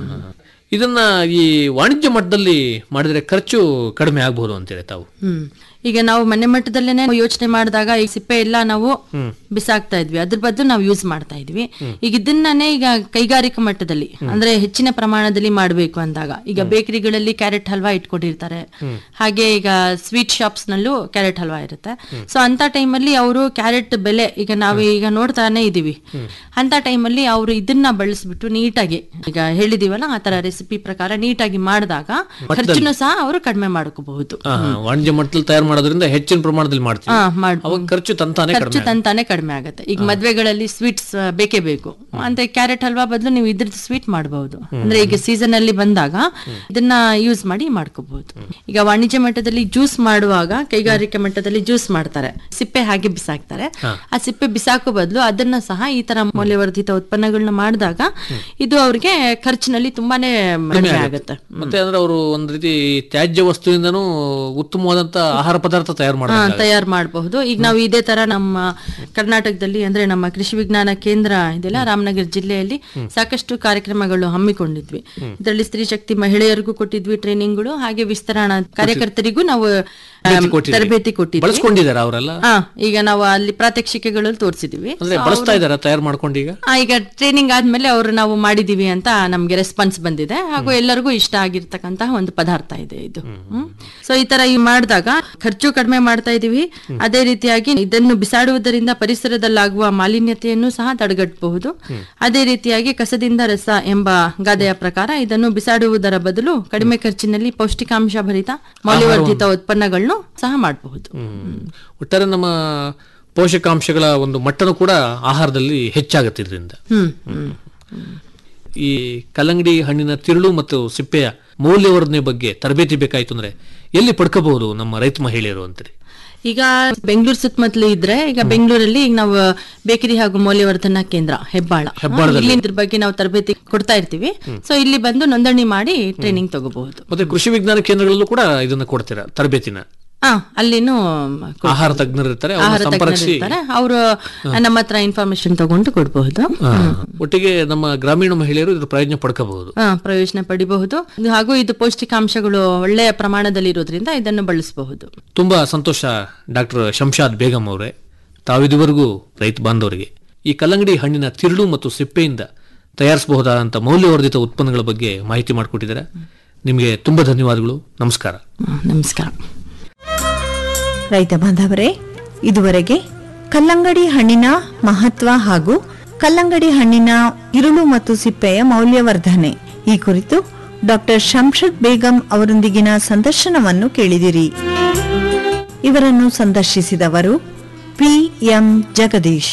ಇದನ್ನ ಈ ವಾಣಿಜ್ಯ ಮಟ್ಟದಲ್ಲಿ ಮಾಡಿದ್ರೆ ಖರ್ಚು ಕಡಿಮೆ ಆಗಬಹುದು ಅಂತೀರಿ ತಾವು ಹ್ಮ್ ಈಗ ನಾವು ಮನೆ ಮಟ್ಟದಲ್ಲೇನೆ ಯೋಚನೆ ಮಾಡಿದಾಗ ಈ ಸಿಪ್ಪೆ ಎಲ್ಲ ನಾವು ಬಿಸಾಕ್ತಾ ಇದ್ವಿ ಅದ್ರ ಬದಲು ನಾವು ಯೂಸ್ ಮಾಡ್ತಾ ಇದ್ವಿ ಈಗ ಇದನ್ನೇ ಈಗ ಕೈಗಾರಿಕಾ ಮಟ್ಟದಲ್ಲಿ ಅಂದ್ರೆ ಹೆಚ್ಚಿನ ಪ್ರಮಾಣದಲ್ಲಿ ಮಾಡಬೇಕು ಅಂದಾಗ ಈಗ ಬೇಕರಿಗಳಲ್ಲಿ ಕ್ಯಾರೆಟ್ ಹಲ್ವಾ ಇಟ್ಕೊಂಡಿರ್ತಾರೆ ಹಾಗೆ ಈಗ ಸ್ವೀಟ್ ಶಾಪ್ಸ್ ನಲ್ಲೂ ಕ್ಯಾರೆಟ್ ಹಲ್ವಾ ಇರುತ್ತೆ ಸೊ ಅಂತ ಟೈಮಲ್ಲಿ ಅವರು ಕ್ಯಾರೆಟ್ ಬೆಲೆ ಈಗ ನಾವು ಈಗ ನೋಡ್ತಾನೆ ಇದೀವಿ ಅಂತ ಟೈಮಲ್ಲಿ ಅವರು ಇದನ್ನ ಬಳಸ್ಬಿಟ್ಟು ನೀಟಾಗಿ ಈಗ ಹೇಳಿದೀವಲ್ಲ ಆ ತರ ರೆಸಿಪಿ ಪ್ರಕಾರ ನೀಟಾಗಿ ಮಾಡಿದಾಗ ಖರ್ಚುನು ಸಹ ಅವರು ಕಡಿಮೆ ಮಾಡ್ಕೋಬಹುದು ಆ, ವಾಣಿಜ್ಯ ಮಟ್ಟದಲ್ಲಿ ತಯಾರು ಮಾಡೋದ್ರಿಂದ ಹೆಚ್ಚಿನ ಪ್ರಮಾಣದಲ್ಲಿ ಮಾಡ್ತೀವಿ ಹಾ ಮಾಡ್ ಅವಾಗ ಖರ್ಚು ತಂತಾನೆ ಖರ್ಚು ಕಡಿಮೆ ತಂತಾನೆ ಕಡಿಮೆ ಆಗುತ್ತೆ ಈಗ ಮದ್ವೆಗಳಲ್ಲಿ ಸ್ವೀಟ್ಸ್ ಬೇಕೇ ಬೇಕು ಅಂದ್ರೆ ಕ್ಯಾರೆಟ್ ಹಲ್ವಾ ಬದಲು ನೀವು ಇದ್ರದ್ದು ಸ್ವೀಟ್ ಮಾಡಬಹುದು ಅಂದ್ರೆ ಈಗ ಸೀಸನ್ ಅಲ್ಲಿ ಬಂದಾಗ ಇದನ್ನ ಯೂಸ್ ಮಾಡಿ ಮಾಡ್ಕೋಬಹುದು ಈಗ ವಾಣಿಜ್ಯ ಮಟ್ಟದಲ್ಲಿ ಜ್ಯೂಸ್ ಮಾಡುವಾಗ ಕೈಗಾರಿಕೆ ಮಟ್ಟದಲ್ಲಿ ಜ್ಯೂಸ್ ಮಾಡ್ತಾರೆ ಸಿಪ್ಪೆ ಹಾಗೆ ಬಿಸಾಕ್ತಾರೆ ಆ ಸಿಪ್ಪೆ ಬಿಸಾಕೋ ಬದಲು ಅದನ್ನ ಸಹ ಈ ತರ ಮೌಲ್ಯವರ್ಧಿತ ಉತ್ಪನ್ನಗಳನ್ನ ಮಾಡಿದಾಗ ಇದು ಅವ್ರಿಗೆ ಖರ್ಚಿನಲ್ಲಿ ತುಂಬಾನೇ ಕಡಿಮೆ ಆಗುತ್ತೆ ಮತ್ತೆ ಅಂದ್ರೆ ಅವರು ಒಂದ್ ರೀತಿ ತ್ಯಾಜ್ಯ ವಸ್ತುವಿಂದನೂ ಉತ್ತಮವಾದಂತ ಆಹಾರ ಪದಾರ್ಥ ತಯಾರು ಹಾ, ಮಾಡ್ತಾರೆ ತಯಾರು ಮಾಡಬಹುದು ಈಗ ನಾವು ಇದೇ ತರ ನಮ್ಮ ಕರ್ನಾಟಕದಲ್ಲಿ ಅಂದ್ರೆ ನಮ್ಮ ಕೃಷಿ ವಿಜ್ಞಾನ ಕೇಂದ್ರ ಇದೆಲ್ಲ ರಾಮನಗರ ಜಿಲ್ಲೆಯಲ್ಲಿ ಸಾಕಷ್ಟು ಕಾರ್ಯಕ್ರಮಗಳು ಹಮ್ಮಿಕೊಂಡಿದ್ವಿ ಇದರಲ್ಲಿ ಸ್ತ್ರೀ ಶಕ್ತಿ ಮಹಿಳೆಯರಿಗೂ ಕೊಟ್ಟಿದ್ವಿ ಟ್ರೈನಿಂಗ್ಗಳು ಹಾಗೆ ವಿಸ್ತರಣಾ ಕಾರ್ಯಕರ್ತರಿಗೂ ನಾವು ಆಮ್, ತರಬೇತಿ ಕೊಟ್ಟಿದ್ವಿ ಬಳಸ್ಕೊಂಡಿದ್ದಾರೆ ಅವರೆಲ್ಲ ಹಾ ಈಗ ನಾವು ಅಲ್ಲಿ ಪ್ರಾತ್ಯಕ್ಷಿಕೆಗಳಲ್ಲಿ ತೋರಿಸಿದ್ವಿ ಅಂದ್ರೆ ಬಳಸ್ತಾ ಇದಾರ ತಯಾರು ಮಾಡ್ಕೊಂಡು ಈಗ ಆ, ಈಗ ಟ್ರೈನಿಂಗ್ ಆದ್ಮೇಲೆ ಅವರು ನಾವು ಮಾಡಿದೀವಿ ಅಂತ ನಮ್ಗೆ ರೆಸ್ಪಾನ್ಸ್ ಬಂದಿದೆ ಹಾಗೂ ಎಲ್ಲರಿಗೂ ಇಷ್ಟ ಆಗಿರ್ತಕ್ಕಂತಹ ಒಂದು ಪದಾರ್ಥ ಇದೆ ಇದು ಸೊ ಈ ತರ ಈ ಮಾಡಿದಾಗ ಖರ್ಚು ಕಡಿಮೆ ಮಾಡ್ತಾ ಇದೀವಿ ಅದೇ ರೀತಿಯಾಗಿ ಇದನ್ನು ಬಿಸಾಡುವುದರಿಂದ ಪರಿಸರದಲ್ಲಾಗುವ ಮಾಲಿನ್ಯತೆಯನ್ನು ಸಹ ತಡೆಗಟ್ಟಬಹುದು ಅದೇ ರೀತಿಯಾಗಿ ಕಸದಿಂದ ರಸ ಎಂಬ ಗಾದೆಯ ಪ್ರಕಾರ ಇದನ್ನು ಬಿಸಾಡುವುದರ ಬದಲು ಕಡಿಮೆ ಖರ್ಚಿನಲ್ಲಿ ಪೌಷ್ಟಿಕಾಂಶ ಭರಿತ ಮೌಲ್ಯವರ್ಧಿತ ಉತ್ಪನ್ನಗಳನ್ನು ಸಹ ಮಾಡಬಹುದು ಒಟ್ಟಾರೆ ನಮ್ಮ ಪೋಷಕಾಂಶಗಳ ಒಂದು ಮಟ್ಟನೂ ಕೂಡ ಆಹಾರದಲ್ಲಿ ಹೆಚ್ಚಾಗುತ್ತೆ ಇದರಿಂದ ಹ್ಮ್ ಹ್ಮ್ ಈ ಕಲ್ಲಂಗಡಿ ಹಣ್ಣಿನ ತಿರುಳು ಮತ್ತು ಸಿಪ್ಪೆಯ ಮೌಲ್ಯವರ್ಧನೆ ಬಗ್ಗೆ ತರಬೇತಿ ಬೇಕಾಯ್ತು ಅಂದ್ರೆ ಎಲ್ಲಿ ಪಡ್ಕೋಬಹುದು ನಮ್ಮ ರೈತ ಮಹಿಳೆಯರು ಅಂತೀರಿ ಈಗ ಬೆಂಗಳೂರು ಸುತ್ತಮುತ್ತಲು ಇದ್ರೆ ಈಗ ಬೆಂಗಳೂರಲ್ಲಿ ಈಗ ನಾವು ಬೇಕರಿ ಹಾಗೂ ಮೌಲ್ಯವರ್ಧನಾ ಕೇಂದ್ರ ಹೆಬ್ಬಾಳ ಇಲ್ಲಿ ಇದ್ರ ಬಗ್ಗೆ ನಾವು ತರಬೇತಿ ಕೊಡ್ತಾ ಇರ್ತೀವಿ ಸೊ ಇಲ್ಲಿ ಬಂದು ನೋಂದಣಿ ಮಾಡಿ ಟ್ರೈನಿಂಗ್ ತಗೋಬಹುದು ಮತ್ತೆ ಕೃಷಿ ವಿಜ್ಞಾನ ಕೇಂದ್ರಗಳಲ್ಲೂ ಕೂಡ ಇದನ್ನ ಕೊಡ್ತೀರಾ ತರಬೇತಿನ ಹಾ ಅಲ್ಲಿನೂ ಕೊಡ್ತೀವಿ. ಆಹಾರ ತಜ್ಞರು ಇರ್ತಾರೆ ಆಹಾರ ಅವ್ರನ್ನ ತಜ್ಞರು ಸಂಪರ್ಕಿಸಿ ಇರ್ತಾರೆ ಅವರು ನಮ್ಮ ಹತ್ರ ಇನ್ಫಾರ್ಮೇಶನ್ ತಗೊಂಡು ಕೊಡಬಹುದು ಆ, ಒಟ್ಟಿಗೆ ನಮ್ಮ ಗ್ರಾಮೀಣ ಮಹಿಳೆಯರು ಇದ್ರ ಪ್ರಯೋಜನ ಪಡ್ಕೋಬಹುದು ಹಾ ಪ್ರಯೋಜನ ಪಡಿಬಹುದು ಇದು- ಹಾಗೂ ಇದು ಪೌಷ್ಟಿಕಾಂಶಗಳು ಒಳ್ಳೆಯ ಪ್ರಮಾಣದಲ್ಲಿ ಇರೋದ್ರಿಂದ ಇದನ್ನು ಬಳಸಬಹುದು ತುಂಬಾ ಸಂತೋಷ ಡಾಕ್ಟರ್ ಶಂಶಾದ್ ಬೇಗಂ ಅವರೇ ತಾವಿದುವರೆಗೂ ರೈತ ಬಾಂಧವರಿಗೆ ಈ ಕಲ್ಲಂಗಡಿ ಹಣ್ಣಿನ ತಿರುಳು ಮತ್ತು ಸಿಪ್ಪೆಯಿಂದ ತಯಾರಿಸಬಹುದಾದಂಥ ಮೌಲ್ಯವರ್ಧಿತ ಉತ್ಪನ್ನಗಳ ಬಗ್ಗೆ ಮಾಹಿತಿ ಮಾಡಿಕೊಟ್ಟಿದ್ದಾರೆ ನಿಮಗೆ ತುಂಬಾ ಧನ್ಯವಾದಗಳು ನಮಸ್ಕಾರ ಹ್ಮ್, ನಮಸ್ಕಾರ ರೈತ ಬಾಂಧವರೇ ಇದುವರೆಗೆ ಕಲ್ಲಂಗಡಿ ಹಣ್ಣಿನ ಮಹತ್ವ ಹಾಗೂ ಕಲ್ಲಂಗಡಿ ಹಣ್ಣಿನ ಇರುಳು ಮತ್ತು ಸಿಪ್ಪೆಯ ಮೌಲ್ಯವರ್ಧನೆ ಈ ಕುರಿತು ಡಾಕ್ಟರ್ ಶಂಷದ್ ಬೇಗಂ ಅವರೊಂದಿಗಿನ ಸಂದರ್ಶನವನ್ನು ಕೇಳಿದಿರಿ ಇವರನ್ನು ಸಂದರ್ಶಿಸಿದವರು ಪಿ ಎಂ ಜಗದೀಶ್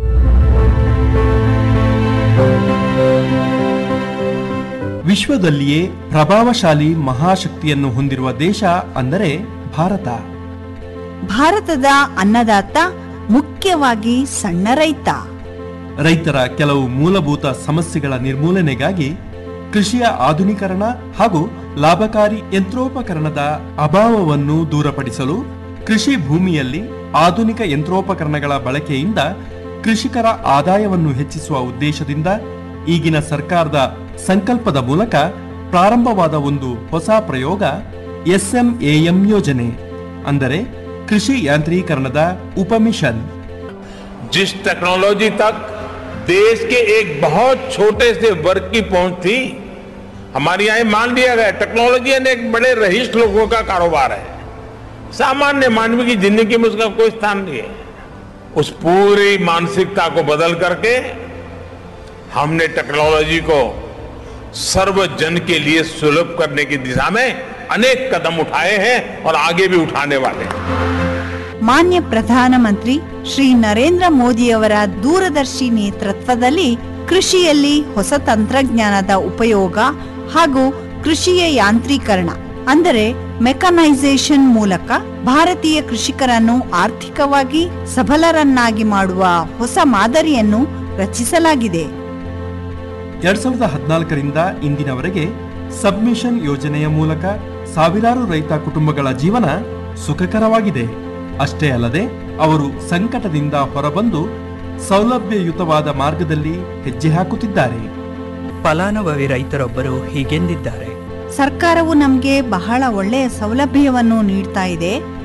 ವಿಶ್ವದಲ್ಲಿಯೇ ಪ್ರಭಾವಶಾಲಿ ಮಹಾಶಕ್ತಿಯನ್ನು ಹೊಂದಿರುವ ದೇಶ ಅಂದರೆ ಭಾರತ ಭಾರತದ ಅನ್ನದಾತ ಮುಖ್ಯವಾಗಿ ಸಣ್ಣ ರೈತ ರೈತರ ಕೆಲವು ಮೂಲಭೂತ ಸಮಸ್ಯೆಗಳ ನಿರ್ಮೂಲನೆಗಾಗಿ ಕೃಷಿಯ ಆಧುನೀಕರಣ ಹಾಗೂ ಲಾಭಕಾರಿ ಯಂತ್ರೋಪಕರಣದ ಅಭಾವವನ್ನು ದೂರಪಡಿಸಲು ಕೃಷಿ ಭೂಮಿಯಲ್ಲಿ ಆಧುನಿಕ ಯಂತ್ರೋಪಕರಣಗಳ ಬಳಕೆಯಿಂದ ಕೃಷಿಕರ ಆದಾಯವನ್ನು ಹೆಚ್ಚಿಸುವ ಉದ್ದೇಶದಿಂದ ಈಗಿನ ಸರ್ಕಾರದ ಸಂಕಲ್ಪದ ಮೂಲಕ ಪ್ರಾರಂಭವಾದ ಒಂದು ಹೊಸ ಪ್ರಯೋಗ ಎಸ್ಎಂಎಎಂ ಯೋಜನೆ ಅಂದರೆ ಕೃಷಿ ಯಾಂತ್ರೀಕರಣದ ಉಪಮಿಷನ್ जिस टेक्नोलॉजी तक देश के एक बहुत छोटे से वर्ग की पहुंच थी हमारे यहाँ ये मान लिया गया टेक्नोलॉजी यानी एक बड़े रहीस लोगों का कारोबार है सामान्य मानवीय की जिंदगी में उसका कोई स्थान नहीं है उस पूरी मानसिकता को बदल करके हमने टेक्नोलॉजी को सर्व जन के लिए सुलभ करने की दिशा में अनेक कदम उठाए हैं और आगे भी उठाने वाले हैं ಮಾನ್ಯ ಪ್ರಧಾನಮಂತ್ರಿ ಶ್ರೀ ನರೇಂದ್ರ ಮೋದಿಯವರ ದೂರದರ್ಶಿ ನೇತೃತ್ವದಲ್ಲಿ ಕೃಷಿಯಲ್ಲಿ ಹೊಸ ತಂತ್ರಜ್ಞಾನದ ಉಪಯೋಗ ಹಾಗೂ ಕೃಷಿಯ ಯಾಂತ್ರೀಕರಣ ಅಂದರೆ ಮೆಕನೈಸೇಷನ್ ಮೂಲಕ ಭಾರತೀಯ ಕೃಷಿಕರನ್ನು ಆರ್ಥಿಕವಾಗಿ ಸಬಲರನ್ನಾಗಿ ಮಾಡುವ ಹೊಸ ಮಾದರಿಯನ್ನು ರಚಿಸಲಾಗಿದೆ ಎರಡ್ ಸಾವಿರದ ಹದಿನಾಲ್ಕರಿಂದ ಇಂದಿನವರೆಗೆ ಸಬ್ಮಿಷನ್ ಯೋಜನೆಯ ಮೂಲಕ ಸಾವಿರಾರು ರೈತ ಕುಟುಂಬಗಳ ಜೀವನ ಸುಖಕರವಾಗಿದೆ ಅಷ್ಟೇ ಅಲ್ಲದೆ ಅವರು ಸಂಕಟದಿಂದ ಹೊರಬಂದು ಸೌಲಭ್ಯಯುತವಾದ ಮಾರ್ಗದಲ್ಲಿ ಹೆಜ್ಜೆ ಹಾಕುತ್ತಿದ್ದಾರೆ ಫಲಾನುಭವಿ ರೈತರೊಬ್ಬರು ಹೀಗೆಂದಿದ್ದಾರೆ ಸರ್ಕಾರವು ನಮಗೆ ಬಹಳ ಒಳ್ಳೆಯ ಸೌಲಭ್ಯವನ್ನು ನೀಡ್ತಾ ಇದೆ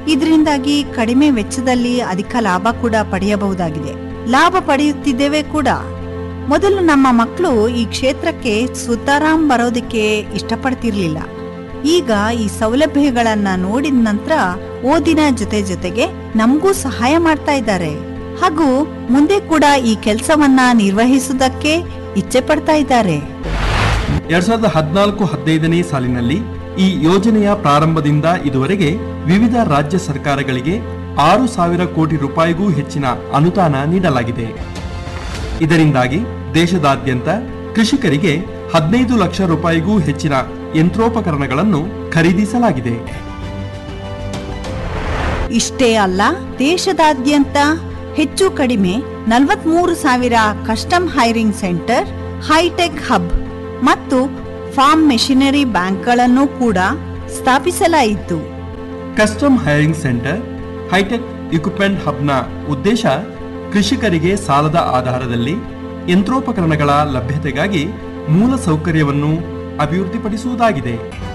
ಇದರಿಂದಾಗಿ ಕಡಿಮೆ ವೆಚ್ಚದಲ್ಲಿ ಅಧಿಕ ಲಾಭ ಕೂಡ ಪಡೆಯಬಹುದಾಗಿದೆ ಲಾಭ ಪಡೆಯುತ್ತಿದ್ದೇವೆ ಕೂಡ ಮೊದಲು ನಮ್ಮ ಮಕ್ಕಳು ಈ ಕ್ಷೇತ್ರಕ್ಕೆ ಸುತಾರಾಮ್ ಬರೋದಕ್ಕೆ ಇಷ್ಟಪಡ್ತಿರ್ಲಿಲ್ಲ ಈಗ ಈ ಸೌಲಭ್ಯಗಳನ್ನ ನೋಡಿದ ನಂತರ ಓದಿನ ಜೊತೆ ಜೊತೆಗೆ ನಮಗೂ ಸಹಾಯ ಮಾಡ್ತಾ ಇದ್ದಾರೆ ಹಾಗೂ ಮುಂದೆ ಕೂಡ ಈ ಕೆಲಸವನ್ನ ನಿರ್ವಹಿಸುವುದಕ್ಕೆ ಇಚ್ಛೆ ಪಡ್ತಾ ಇದ್ದಾರೆ ಎರಡ್ ಸಾವಿರದ ಹದಿನಾಲ್ಕು ಹದಿನೈದನೇ ಸಾಲಿನಲ್ಲಿ ಈ ಯೋಜನೆಯ ಪ್ರಾರಂಭದಿಂದ ಇದುವರೆಗೆ ವಿವಿಧ ರಾಜ್ಯ ಸರ್ಕಾರಗಳಿಗೆ ಆರು ಸಾವಿರ ಕೋಟಿ ರೂಪಾಯಿಗೂ ಹೆಚ್ಚಿನ ಅನುದಾನ ನೀಡಲಾಗಿದೆ ಇದರಿಂದಾಗಿ ದೇಶದಾದ್ಯಂತ ಕೃಷಿಕರಿಗೆ ಹದಿನೈದು ಲಕ್ಷ ರೂಪಾಯಿಗೂ ಹೆಚ್ಚಿನ ಯಂತ್ರೋಪಕರಣಗಳನ್ನು ಖರೀದಿಸಲಾಗಿದೆ ಇಷ್ಟೇ ಅಲ್ಲ ದೇಶದಾದ್ಯಂತ ಹೆಚ್ಚು ಕಡಿಮೆ ನಲವತ್ಮೂರು ಸಾವಿರ custom hiring centre hi-tech hub ಮತ್ತು ಫಾರ್ಮ್ ಮೆಷಿನರಿ ಬ್ಯಾಂಕ್ಗಳನ್ನು ಕೂಡ ಸ್ಥಾಪಿಸಲಾಯಿತು custom hiring centre hi-tech equipment ಹಬ್ನ ಉದ್ದೇಶ ಕೃಷಿಕರಿಗೆ ಸಾಲದ ಆಧಾರದಲ್ಲಿ ಯಂತ್ರೋಪಕರಣಗಳ ಲಭ್ಯತೆಗಾಗಿ ಮೂಲ ಸೌಕರ್ಯವನ್ನು ಅಭಿವೃದ್ಧಿಪಡಿಸುವುದಾಗಿದೆ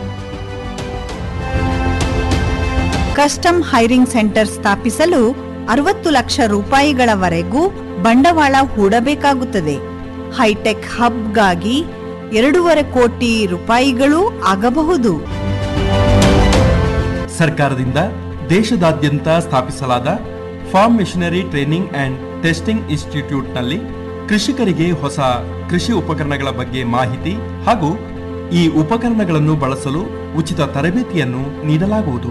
ಕಸ್ಟಮ್ ಹೈರಿಂಗ್ ಸೆಂಟರ್ ಸ್ಥಾಪಿಸಲು ಅರವತ್ತು ಲಕ್ಷ ರೂಪಾಯಿಗಳವರೆಗೂ ಬಂಡವಾಳ ಹೂಡಬೇಕಾಗುತ್ತದೆ ಹೈಟೆಕ್ ಹಬ್ಗಾಗಿ ಎರಡೂವರೆ ಕೋಟಿ ರೂಪಾಯಿಗಳು ಆಗಬಹುದು ಸರ್ಕಾರದಿಂದ ದೇಶದಾದ್ಯಂತ ಸ್ಥಾಪಿಸಲಾದ farm machinery training and testing ಇನ್ಸ್ಟಿಟ್ಯೂಟ್ನಲ್ಲಿ ಕೃಷಿಕರಿಗೆ ಹೊಸ ಕೃಷಿ ಉಪಕರಣಗಳ ಬಗ್ಗೆ ಮಾಹಿತಿ ಹಾಗೂ ಈ ಉಪಕರಣಗಳನ್ನು ಬಳಸಲು ಉಚಿತ ತರಬೇತಿಯನ್ನು ನೀಡಲಾಗುವುದು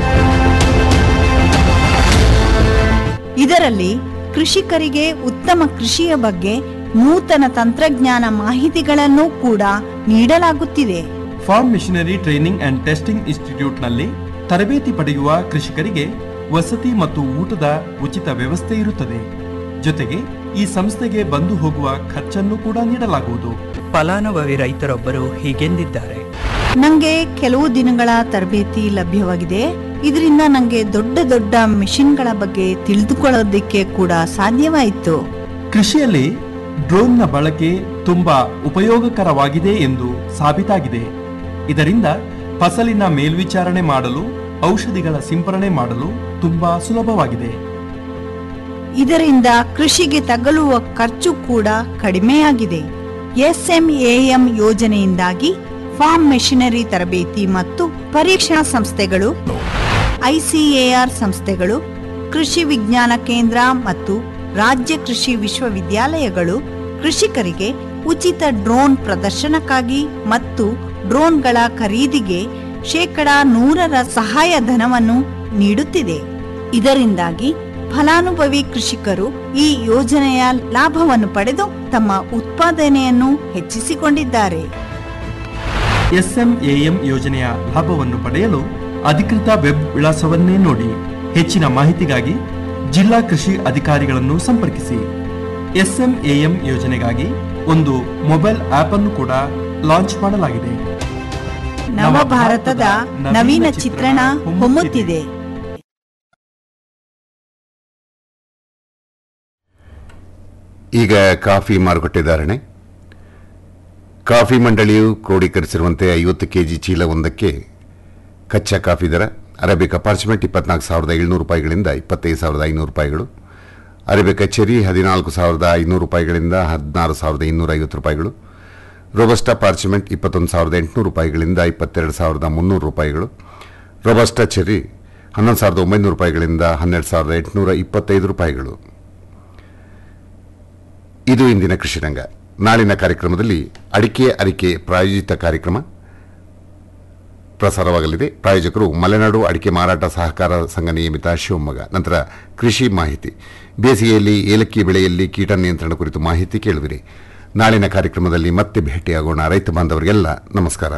ಇದರಲ್ಲಿ ಕೃಷಿಕರಿಗೆ ಉತ್ತಮ ಕೃಷಿಯ ಬಗ್ಗೆ ನೂತನ ತಂತ್ರಜ್ಞಾನ ಮಾಹಿತಿಗಳನ್ನು ಕೂಡ ನೀಡಲಾಗುತ್ತಿದೆ farm machinery training and testing ಇನ್ಸ್ಟಿಟ್ಯೂಟ್ನಲ್ಲಿ ತರಬೇತಿ ಪಡೆಯುವ ಕೃಷಿಕರಿಗೆ ವಸತಿ ಮತ್ತು ಊಟದ ಉಚಿತ ವ್ಯವಸ್ಥೆ ಇರುತ್ತದೆ ಜೊತೆಗೆ ಈ ಸಂಸ್ಥೆಗೆ ಬಂದು ಹೋಗುವ ಖರ್ಚನ್ನು ಕೂಡ ನೀಡಲಾಗುವುದು ಫಲಾನುಭವಿ ರೈತರೊಬ್ಬರು ಹೀಗೆಂದಿದ್ದಾರೆ ನಂಗೆ ಕೆಲವು ದಿನಗಳ ತರಬೇತಿ ಲಭ್ಯವಾಗಿದೆ ಇದರಿಂದ ನಂಗೆ ದೊಡ್ಡ ದೊಡ್ಡ ಮಿಷಿನ್ಗಳ ಬಗ್ಗೆ ತಿಳಿದುಕೊಳ್ಳೋದಕ್ಕೆ ಕೂಡ ಸಾಧ್ಯವಾಯಿತು ಕೃಷಿಯಲ್ಲಿ ಡ್ರೋನ್ನ ಬಳಕೆ ತುಂಬಾ ಉಪಯೋಗಕರವಾಗಿದೆ ಎಂದು ಸಾಬೀತಾಗಿದೆ ಇದರಿಂದ ಫಸಲಿನ ಮೇಲ್ವಿಚಾರಣೆ ಮಾಡಲು ಔಷಧಿಗಳ ಸಿಂಪರಣೆ ಮಾಡಲು ತುಂಬಾ ಸುಲಭವಾಗಿದೆ ಇದರಿಂದ ಕೃಷಿಗೆ ತಗಲುವ ಖರ್ಚು ಕೂಡ ಕಡಿಮೆಯಾಗಿದೆ ಎಸ್ಎಂಎಎಂ ಯೋಜನೆಯಿಂದಾಗಿ ಫಾರ್ಮ್ ಮೆಷಿನರಿ ತರಬೇತಿ ಮತ್ತು ಪರೀಕ್ಷಾ ಸಂಸ್ಥೆಗಳು ಐಸಿಎಆರ್ ಸಂಸ್ಥೆಗಳು ಕೃಷಿ ವಿಜ್ಞಾನ ಕೇಂದ್ರ ಮತ್ತು ರಾಜ್ಯ ಕೃಷಿ ವಿಶ್ವವಿದ್ಯಾಲಯಗಳು ಕೃಷಿಕರಿಗೆ ಉಚಿತ ಡ್ರೋನ್ ಪ್ರದರ್ಶನಕ್ಕಾಗಿ ಮತ್ತು ಡ್ರೋನ್ಗಳ ಖರೀದಿಗೆ ಶೇಕಡ ನೂರರ ಸಹಾಯಧನವನ್ನು ನೀಡುತ್ತಿದೆ ಇದರಿಂದಾಗಿ ಫಲಾನುಭವಿ ಕೃಷಿಕರು ಈ ಯೋಜನೆಯ ಲಾಭವನ್ನು ಪಡೆದು ತಮ್ಮ ಉತ್ಪಾದನೆಯನ್ನು ಹೆಚ್ಚಿಸಿಕೊಂಡಿದ್ದಾರೆ ಎಸ್ಎಂಎಎಂ ಯೋಜನೆಯ ಲಾಭವನ್ನು ಪಡೆಯಲು ಅಧಿಕೃತ ವೆಬ್ ವಿಳಾಸವನ್ನೇ ನೋಡಿ ಹೆಚ್ಚಿನ ಮಾಹಿತಿಗಾಗಿ ಜಿಲ್ಲಾ ಕೃಷಿ ಅಧಿಕಾರಿಗಳನ್ನು ಸಂಪರ್ಕಿಸಿ ಎಸ್ಎಂಎಎಂ ಯೋಜನೆಗಾಗಿ ಒಂದು ಮೊಬೈಲ್ ಆಪ್ ಅನ್ನು ಕೂಡ ಲಾಂಚ್ ಮಾಡಲಾಗಿದೆ ನವಭಾರತದ ನವೀನ ಚಿತ್ರಣ ಹೊಮ್ಮುತ್ತಿದೆ ಈಗ ಕಾಫಿ ಮಾರುಕಟ್ಟೆ ಧಾರಣೆ ಕಾಫಿ ಮಂಡಳಿಯು ಕ್ರೋಢೀಕರಿಸಿರುವಂತೆ ಐವತ್ತು ಕೆಜಿ ಚೀಲವೊಂದಕ್ಕೆ ಕಚ್ಚಾ ಕಾಫಿ ದರ ಅರೇಬಿಕಾ ಪಾರ್ಚ್ಮೆಂಟ್ ಇಪ್ಪತ್ನಾಲ್ಕು ಸಾವಿರದ ಏಳ್ನೂರು ರೂಪಾಯಿಗಳಿಂದ ಇಪ್ಪತ್ತೈದು ಸಾವಿರದ ಐನೂರು ರೂಪಾಯಿಗಳು ಅರೇಬಿಕಾ ಚೆರಿ ಹದಿನಾಲ್ಕು ಸಾವಿರದ ಐನೂರು ರೂಪಾಯಿಗಳಿಂದ ಹದಿನಾರು ಸಾವಿರದ ಇನ್ನೂರ ಐವತ್ತು ರೂಪಾಯಿಗಳು ರೋಬಸ್ಟಾ ಪಾರ್ಚ್ಮೆಂಟ್ ಇಪ್ಪತ್ತೊಂದು ಸಾವಿರದ ಎಂಟುನೂರು ರೂಪಾಯಿಗಳಿಂದ ಇಪ್ಪತ್ತೆರಡು ಸಾವಿರದ ಮುನ್ನೂರು ರೂಪಾಯಿಗಳು ರೋಬಸ್ಟಾ ಚೆರಿ ಹನ್ನೊಂದು ಸಾವಿರದ ಒಂಬೈನೂರು ರೂಪಾಯಿಗಳಿಂದ ಹನ್ನೆರಡು ಸಾವಿರದ ಎಂಟುನೂರ ಇಪ್ಪತ್ತೈದು ರೂಪಾಯಿಗಳು ಇದು ಇಂದಿನ ಕೃಷಿ ರಂಗ ನಾಳಿನ ಕಾರ್ಯಕ್ರಮದಲ್ಲಿ ಅಡಿಕೆ ಅರಿಕೆ ಪ್ರಾಯೋಜಿತ ಕಾರ್ಯಕ್ರಮ ಪ್ರಸಾರವಾಗಲಿದೆ ಪ್ರಾಯೋಜಕರು ಮಲೆನಾಡು ಅಡಿಕೆ ಮಾರಾಟ ಸಹಕಾರ ಸಂಘ ನಿಯಮಿತ ಶಿವಮೊಗ್ಗ ನಂತರ ಕೃಷಿ ಮಾಹಿತಿ ಬೇಸಿಗೆಯಲ್ಲಿ ಏಲಕ್ಕಿ ಬೆಳೆಯಲ್ಲಿ ಕೀಟ ನಿಯಂತ್ರಣ ಕುರಿತು ಮಾಹಿತಿ ಕೇಳುವಿರಿ ನಾಳಿನ ಕಾರ್ಯಕ್ರಮದಲ್ಲಿ ಮತ್ತೆ ಭೇಟಿಯಾಗೋಣ ರೈತ ಬಾಂಧವರಿಗೆಲ್ಲ ನಮಸ್ಕಾರ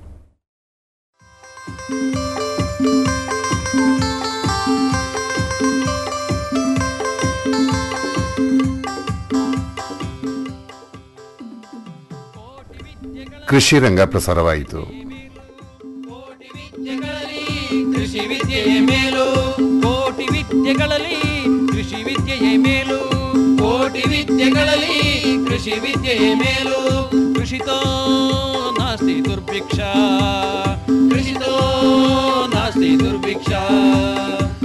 ಕೃಷಿ ರಂಗ ಪ್ರಸಾರವಾಯಿತು ಕೃಷಿ ವಿದ್ಯೆಯೇ ಮೇಲು ಕೋಟಿ ವಿದ್ಯೆಗಳಲ್ಲಿ ಕೃಷಿ ವಿದ್ಯೆಯೇ ಮೇಲು ಕೋಟಿ ವಿದ್ಯೆಗಳಲ್ಲಿ ಕೃಷಿ ವಿದ್ಯೆಯೇ ಮೇಲು ಕೃಷಿತೋ ನಾಸ್ತಿ ದುರ್ಭಿಕ್ಷ ಕೃಷಿತೋ ನಾಸ್ತಿ ದುರ್ಭಿಕ್ಷ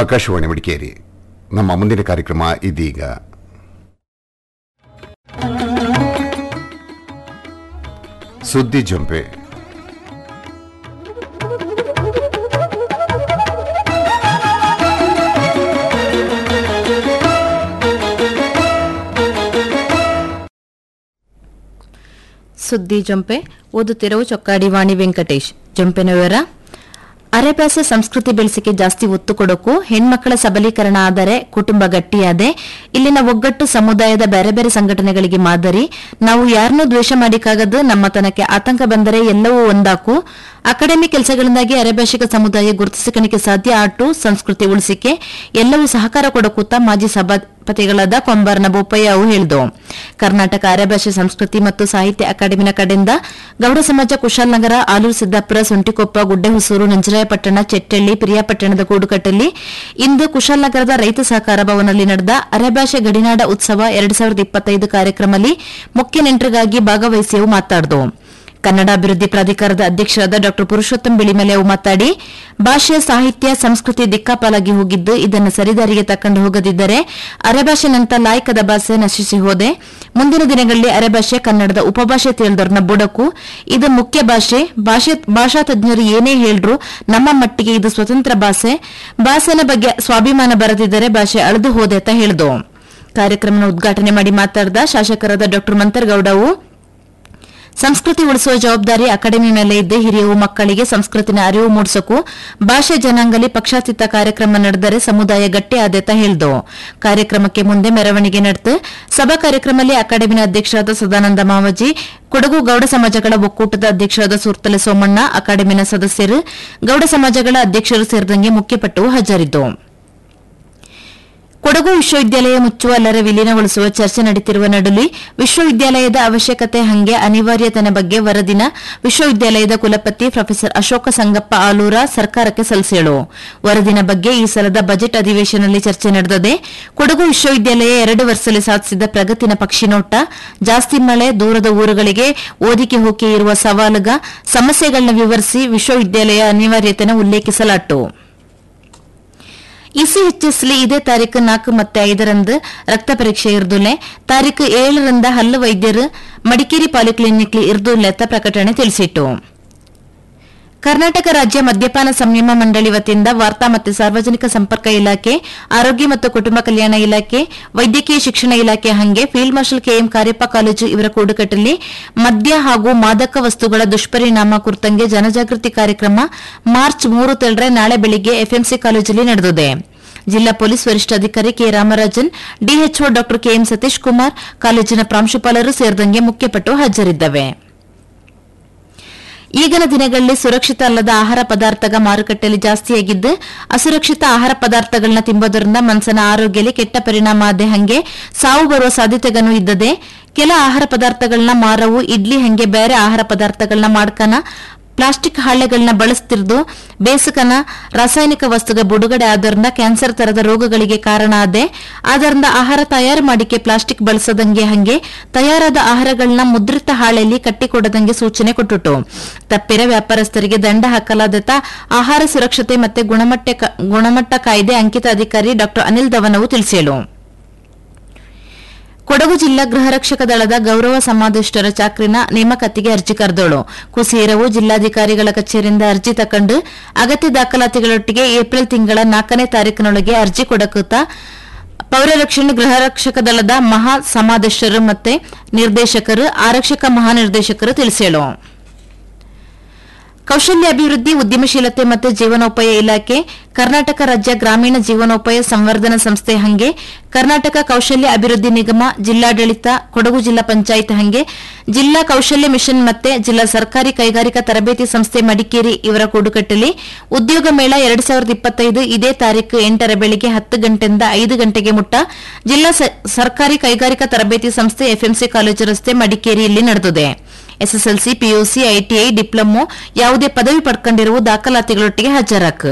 ಆಕಾಶವಾಣಿ ಮಡಿಕೇರಿ ನಮ್ಮ ಮುಂದಿನ ಕಾರ್ಯಕ್ರಮ ಇದೀಗ ಸುದ್ದಿ ಜಂಪೆ ಸುದ್ದಿ ಜಂಪೆ ಓದುತ್ತಿರುವ ಚೊಕ್ಕಾಡಿ ವಾಣಿ ವೆಂಕಟೇಶ್ ಜಂಪೆನ ವಿವರ ಅರೆಭಾಷೆ ಸಂಸ್ಕೃತಿ ಬೆಳೆಸಿಕೆ ಜಾಸ್ತಿ ಒತ್ತು ಕೊಡೋಕು ಹೆಣ್ಮಕ್ಕಳ ಸಬಲೀಕರಣ ಆದರೆ ಕುಟುಂಬ ಗಟ್ಟಿಯಾದೆ ಇಲ್ಲಿನ ಒಗ್ಗಟ್ಟು ಸಮುದಾಯದ ಬೇರೆ ಬೇರೆ ಸಂಘಟನೆಗಳಿಗೆ ಮಾದರಿ ನಾವು ಯಾರನ್ನೂ ದ್ವೇಷ ಮಾಡಿಕಾಗದು ನಮ್ಮತನಕ್ಕೆ ಆತಂಕ ಬಂದರೆ ಎಲ್ಲವೂ ಒಂದಾಕು ಅಕಾಡೆಮಿ ಕೆಲಸಗಳಿಂದಾಗಿ ಅರೆಭಾಷಿಕ ಸಮುದಾಯ ಗುರುತಿಸಿಕಣಿಕೆ ಸಾಧ್ಯ ಆಟು ಸಂಸ್ಕೃತಿ ಉಳಿಸಿಕೆ ಎಲ್ಲವೂ ಸಹಕಾರ ಕೊಡಕೂತ ಮಾಜಿ ಸಭಾಪತಿಗಳಾದ ಕೊಂಬಾರ್ನ ಬೋಪಯ್ಯ ಅವು ಹೇಳಿದು ಕರ್ನಾಟಕ ಅರೆಭಾಷೆ ಸಂಸ್ಕೃತಿ ಮತ್ತು ಸಾಹಿತ್ಯ ಅಕಾಡೆಮಿನ ಕಡೆಯಿಂದ ಗೌಡ ಸಮಾಜ ಕುಶಾಲನಗರ ಆಲೂರು ಸಿದ್ದಾಪುರ ಸುಂಟಿಕೊಪ್ಪ ಗುಡ್ಡೆಹೊಸೂರು ನಂಜರಾಯಪಟ್ಟಣ ಚೆಟ್ಟಳ್ಳಿ ಪ್ರಿಯಾಪಟ್ಟಣದ ಕೂಡುಕಟ್ಟಲ್ಲಿ ಇಂದು ಕುಶಾಲನಗರದ ರೈತ ಸಹಕಾರ ಭವನದಲ್ಲಿ ನಡೆದ ಅರೆಭಾಷೆ ಗಡಿನಾಡ ಉತ್ಸವ ಎರಡ್ ಸಾವಿರದ ಇಪ್ಪತ್ತೈದು ಕಾರ್ಯಕ್ರಮದಲ್ಲಿ ಮುಖ್ಯ ನೆಂಟರಿಗಾಗಿ ಭಾಗವಹಿಸಿ ಅವು ಮಾತಾಡಿದು ಕನ್ನಡ ಅಭಿವೃದ್ಧಿ ಪ್ರಾಧಿಕಾರದ ಅಧ್ಯಕ್ಷರಾದ ಡಾ ಪುರುಷೋತ್ತಮ್ ಬಿಳಿಮಲೆ ಅವು ಮಾತಾಡಿ ಭಾಷೆ ಸಾಹಿತ್ಯ ಸಂಸ್ಕೃತಿ ದಿಕ್ಕಾಪಾಲಾಗಿ ಹೋಗಿದ್ದು ಇದನ್ನು ಸರಿದಾರಿಗೆ ತಕೊಂಡು ಹೋಗದಿದ್ದರೆ ಅರೆಭಾಷೆನಂತ ಲಾಯಕದ ಭಾಷೆ ನಶಿಸಿ ಹೋದೆ ಮುಂದಿನ ದಿನಗಳಲ್ಲಿ ಅರೆಭಾಷೆ ಕನ್ನಡದ ಉಪಭಾಷೆ ತಿಳಿದವ್ರನ್ನ ಬುಡಕು ಇದು ಮುಖ್ಯ ಭಾಷೆ ಭಾಷೆ ಭಾಷಾ ತಜ್ಞರು ಏನೇ ಹೇಳ್ರು ನಮ್ಮ ಮಟ್ಟಿಗೆ ಇದು ಸ್ವತಂತ್ರ ಭಾಷೆ ಭಾಷೆನ ಬಗ್ಗೆ ಸ್ವಾಭಿಮಾನ ಬರದಿದ್ದರೆ ಭಾಷೆ ಅಳೆದು ಹೋದೆ ಅಂತ ಹೇಳಿದು ಕಾರ್ಯಕ್ರಮ ಉದ್ಘಾಟನೆ ಮಾಡಿ ಮಾತಾಡಿದ ಶಾಸಕರಾದ ಡಾ ಮಂತರ್ಗೌಡ ಅವು ಸಂಸ್ಕೃತಿ ಉಳಿಸುವ ಜವಾಬ್ದಾರಿ ಅಕಾಡೆಮಿ ಮೇಲೆ ಇದ್ದೇ ಹಿರಿಯವು ಮಕ್ಕಳಿಗೆ ಸಂಸ್ಕೃತಿನ ಅರಿವು ಮೂಡಿಸಕು ಭಾಷೆ ಜನಾಂಗಲಿ ಪಕ್ಷಾತೀತ ಕಾರ್ಯಕ್ರಮ ನಡೆದರೆ ಸಮುದಾಯ ಗಟ್ಟಿ ಆದೇತ ಹೇಳಿದು ಕಾರ್ಯಕ್ರಮಕ್ಕೆ ಮುಂದೆ ಮೆರವಣಿಗೆ ನಡೆದು ಸಭಾ ಕಾರ್ಯಕ್ರಮದಲ್ಲಿ ಅಕಾಡೆಮಿನ ಅಧ್ಯಕ್ಷರಾದ ಸದಾನಂದ ಮಾವಜಿ ಕೊಡಗು ಗೌಡ ಸಮಾಜಗಳ ಒಕ್ಕೂಟದ ಅಧ್ಯಕ್ಷರಾದ ಸುರ್ತಲೆ ಸೋಮಣ್ಣ ಅಕಾಡೆಮಿನ ಸದಸ್ಯರು ಗೌಡ ಸಮಾಜಗಳ ಅಧ್ಯಕ್ಷರು ಸೇರಿದಂಗೆ ಮುಖ್ಯಪಟ್ಟು ಹಾಜರಿದ್ದು ಕೊಡಗು ವಿಶ್ವವಿದ್ಯಾಲಯ ಮುಚ್ಚುವ ಅಲ್ಲರ ವಿಲೀನಗೊಳಿಸುವ ಚರ್ಚೆ ನಡೆಯುತ್ತಿರುವ ನಡುವೆ ವಿಶ್ವವಿದ್ಯಾಲಯದ ಅವಶ್ಯಕತೆ ಹಂಗೆ ಅನಿವಾರ್ಯತೆನ ಬಗ್ಗೆ ವರದಿನ ವಿಶ್ವವಿದ್ಯಾಲಯದ ಕುಲಪತಿ ಪ್ರೊಫೆಸರ್ ಅಶೋಕ ಸಂಗಪ್ಪ ಆಲೂರ ಸರ್ಕಾರಕ್ಕೆ ಸಲ್ಲಿಸೇಳು ವರದಿನ ಬಗ್ಗೆ ಈ ಸಲದ ಬಜೆಟ್ ಅಧಿವೇಶನದಲ್ಲಿ ಚರ್ಚೆ ನಡೆದಿದೆ ಕೊಡಗು ವಿಶ್ವವಿದ್ಯಾಲಯ ಎರಡು ವರ್ಷದಲ್ಲಿ ಸಾಧಿಸಿದ ಪ್ರಗತಿನ ಪಕ್ಷಿನೋಟ ಜಾಸ್ತಿ ಮಳೆ ದೂರದ ಊರುಗಳಿಗೆ ಓದಿಕೆ ಹೋಕೆ ಇರುವ ಸವಾಲುಗ ಸಮಸ್ಯೆಗಳನ್ನ ವಿವರಿಸಿ ವಿಶ್ವವಿದ್ಯಾಲಯ ಅನಿವಾರ್ಯತೆನ ಉಲ್ಲೇಖಿಸಲಾಟು ಇಸಿಎಚ್ಎಸ್ಲಿ ಇದೇ ತಾರೀಕು ನಾಲ್ಕು ಮತ್ತೆ ಐದರಂದು ರಕ್ತ ಪರೀಕ್ಷೆ ಇರ್ದುಲೆ ತಾರೀಕು ಏಳರಿಂದ ಹಲ್ಲು ವೈದ್ಯರು ಮಡಿಕೇರಿ ಪಾಲಿಕ್ಲಿನಿಕ್ ಇರ್ದುಲೆ ಅಂತ ಪ್ರಕಟಣೆ ತಿಳಿಸಿಟ್ಟು ಕರ್ನಾಟಕ ರಾಜ್ಯ ಮದ್ಯಪಾನ ಸಂಯಮ ಮಂಡಳಿ ವತಿಯಿಂದ ವಾರ್ತಾ ಮತ್ತು ಸಾರ್ವಜನಿಕ ಸಂಪರ್ಕ ಇಲಾಖೆ ಆರೋಗ್ಯ ಮತ್ತು ಕುಟುಂಬ ಕಲ್ಯಾಣ ಇಲಾಖೆ ವೈದ್ಯಕೀಯ ಶಿಕ್ಷಣ ಇಲಾಖೆ ಹಂಗೆ field marshal K M Cariappa college ಇವರ ಕೂಡುಕಟ್ಟಲ್ಲಿ ಮದ್ಯ ಹಾಗೂ ಮಾದಕ ವಸ್ತುಗಳ ದುಷ್ಪರಿಣಾಮ ಕುರಿತಂಗೆ ಜನಜಾಗೃತಿ ಕಾರ್ಯಕ್ರಮ ಮಾರ್ಚ್ ಮೂರು ತೆರಳರೆ ನಾಳೆ ಬೆಳಿಗ್ಗೆ ಎಫ್ಎಂಸಿ ಕಾಲೇಜಲ್ಲಿ ನಡೆದಿದೆ ಜಿಲ್ಲಾ ಪೊಲೀಸ್ ವರಿಷ್ಠಾಧಿಕಾರಿ ಕೆ ರಾಮರಾಜನ್ ಡಿಎಚ್ಒ ಡಾ ಕೆಎಂ ಸತೀಶ್ ಕುಮಾರ್ ಕಾಲೇಜಿನ ಪ್ರಾಂಶುಪಾಲರು ಸೇರಿದಂಗೆ ಮುಖ್ಯಪಟ್ಟು ಹಾಜರಿದ್ದವೆ ಈಗಿನ ದಿನಗಳಲ್ಲಿ ಸುರಕ್ಷಿತ ಅಲ್ಲದ ಆಹಾರ ಪದಾರ್ಥಗ ಮಾರುಕಟ್ಟೆಯಲ್ಲಿ ಜಾಸ್ತಿಯಾಗಿದ್ದು ಅಸುರಕ್ಷಿತ ಆಹಾರ ಪದಾರ್ಥಗಳನ್ನ ತಿಂಬೋದ್ರಿಂದ ಮನಸ್ಸನ ಆರೋಗ್ಯದಲ್ಲಿ ಕೆಟ್ಟ ಪರಿಣಾಮ ಆದೆ ಹಂಗೆ ಸಾವು ಬರುವ ಸಾಧ್ಯತೆಗನೂ ಇದ್ದದೆ ಕೆಲ ಆಹಾರ ಪದಾರ್ಥಗಳನ್ನ ಮಾರವು ಇಡ್ಲಿ ಹಂಗೆ ಬೇರೆ ಆಹಾರ ಪದಾರ್ಥಗಳನ್ನ ಮಾಡ್ಕನ ಪ್ಲಾಸ್ಟಿಕ್ ಹಾಳೆಗಳನ್ನ ಬಳಸ್ತಿರ್ದು ಬೇಸಕನ ರಾಸಾಯನಿಕ ವಸ್ತುಗ ಬಿಡುಗಡೆ ಆದ್ರಿಂದ ಕ್ಯಾನ್ಸರ್ ತರದ ರೋಗಗಳಿಗೆ ಕಾರಣ ಆದೆ ಆದ್ದರಿಂದ ಆಹಾರ ತಯಾರು ಮಾಡಿಕೆ ಪ್ಲಾಸ್ಟಿಕ್ ಬಳಸದಂಗೆ ಹಂಗೆ ತಯಾರಾದ ಆಹಾರಗಳನ್ನ ಮುದ್ರಿತ ಹಾಳೆಯಲ್ಲಿ ಕಟ್ಟಿಕೊಡದಂಗೆ ಸೂಚನೆ ಕೊಟ್ಟಿತು ತಪ್ಪಿರ ವ್ಯಾಪಾರಸ್ಥರಿಗೆ ದಂಡ ಹಾಕಲಾದತ ಆಹಾರ ಸುರಕ್ಷತೆ ಮತ್ತೆ ಗುಣಮಟ್ಟ ಗುಣಮಟ್ಟ ಕಾಯ್ದೆ ಅಂಕಿತ ಅಧಿಕಾರಿ ಡಾ ಅನಿಲ್ ಧವನವು ತಿಳಿಸಿದರು ಕೊಡಗು ಜಿಲ್ಲಾ ಗೃಹ ರಕ್ಷಕ ದಳದ ಗೌರವ ಸಮಾಧಿಷ್ಟರ ಚಾಕ್ರಿನ ನೇಮಕಾತಿಗೆ ಅರ್ಜಿ ಕರೆದೋಳು ಕುಸೀರವು ಜಿಲ್ಲಾಧಿಕಾರಿಗಳ ಕಚೇರಿಯಿಂದ ಅರ್ಜಿ ತಕೊಂಡು ಅಗತ್ಯ ದಾಖಲಾತಿಗಳೊಟ್ಟಿಗೆ ಏಪ್ರಿಲ್ ತಿಂಗಳ ನಾಲ್ಕನೇ ತಾರೀಕಿನೊಳಗೆ ಅರ್ಜಿ ಕೊಡಕೂತ ಪೌರರಕ್ಷಣೆ ಗೃಹ ರಕ್ಷಕ ದಳದ ಮಹಾ ಸಮಾಧಿಷ್ಟರು ಮತ್ತೆ ನಿರ್ದೇಶಕರು ಆರಕ್ಷಕ ಮಹಾನಿರ್ದೇಶಕರು ತಿಳಿಸೇಳು ಕೌಶಲ್ಯ ಅಭಿವೃದ್ಧಿ ಉದ್ಯಮಶೀಲತೆ ಮತ್ತು ಜೀವನೋಪಾಯ ಇಲಾಖೆ ಕರ್ನಾಟಕ ರಾಜ್ಯ ಗ್ರಾಮೀಣ ಜೀವನೋಪಾಯ ಸಂವರ್ಧನಾ ಸಂಸ್ಥೆ ಹಂಗೆ ಕರ್ನಾಟಕ ಕೌಶಲ್ಯ ಅಭಿವೃದ್ಧಿ ನಿಗಮ ಜಿಲ್ಲಾಡಳಿತ ಕೊಡಗು ಜಿಲ್ಲಾ ಪಂಚಾಯತ್ ಹಂಗೆ ಜಿಲ್ಲಾ ಕೌಶಲ್ಯ ಮಿಷನ್ ಮತ್ತೆ ಜಿಲ್ಲಾ ಸರ್ಕಾರಿ ಕೈಗಾರಿಕಾ ತರಬೇತಿ ಸಂಸ್ಥೆ ಮಡಿಕೇರಿ ಇವರ ಕೂಡುಕಟ್ಟಲ್ಲಿ ಉದ್ಯೋಗ ಮೇಳ ಎರಡ್ ಸಾವಿರದ ಇಪ್ಪತ್ತೈದು ಇದೇ ತಾರೀಕು ಎಂಟರ ಬೆಳಿಗ್ಗೆ ಹತ್ತು ಗಂಟೆಯಿಂದ ಐದು ಗಂಟೆಗೆ ಮುಟ್ಟ ಜಿಲ್ಲಾ ಸ- ಸರ್ಕಾರಿ ಕೈಗಾರಿಕಾ ತರಬೇತಿ ಸಂಸ್ಥೆ ಎಫ್ಎಂಸಿ ಕಾಲೇಜು ರಸ್ತೆ ಮಡಿಕೇರಿಯಲ್ಲಿ ನಡೆದಿದೆ ಎಸ್ಎಸ್ಎಲ್ಸಿ ಪಿಯುಸಿ ಐಟಿಐ ಡಿಪ್ಲೊಮೊ ಯಾವುದೇ ಪದವಿ ಪಡ್ಕೊಂಡಿರುವ ದಾಖಲಾತಿಗಳೊಟ್ಟಿಗೆ ಹಾಜರಾಕ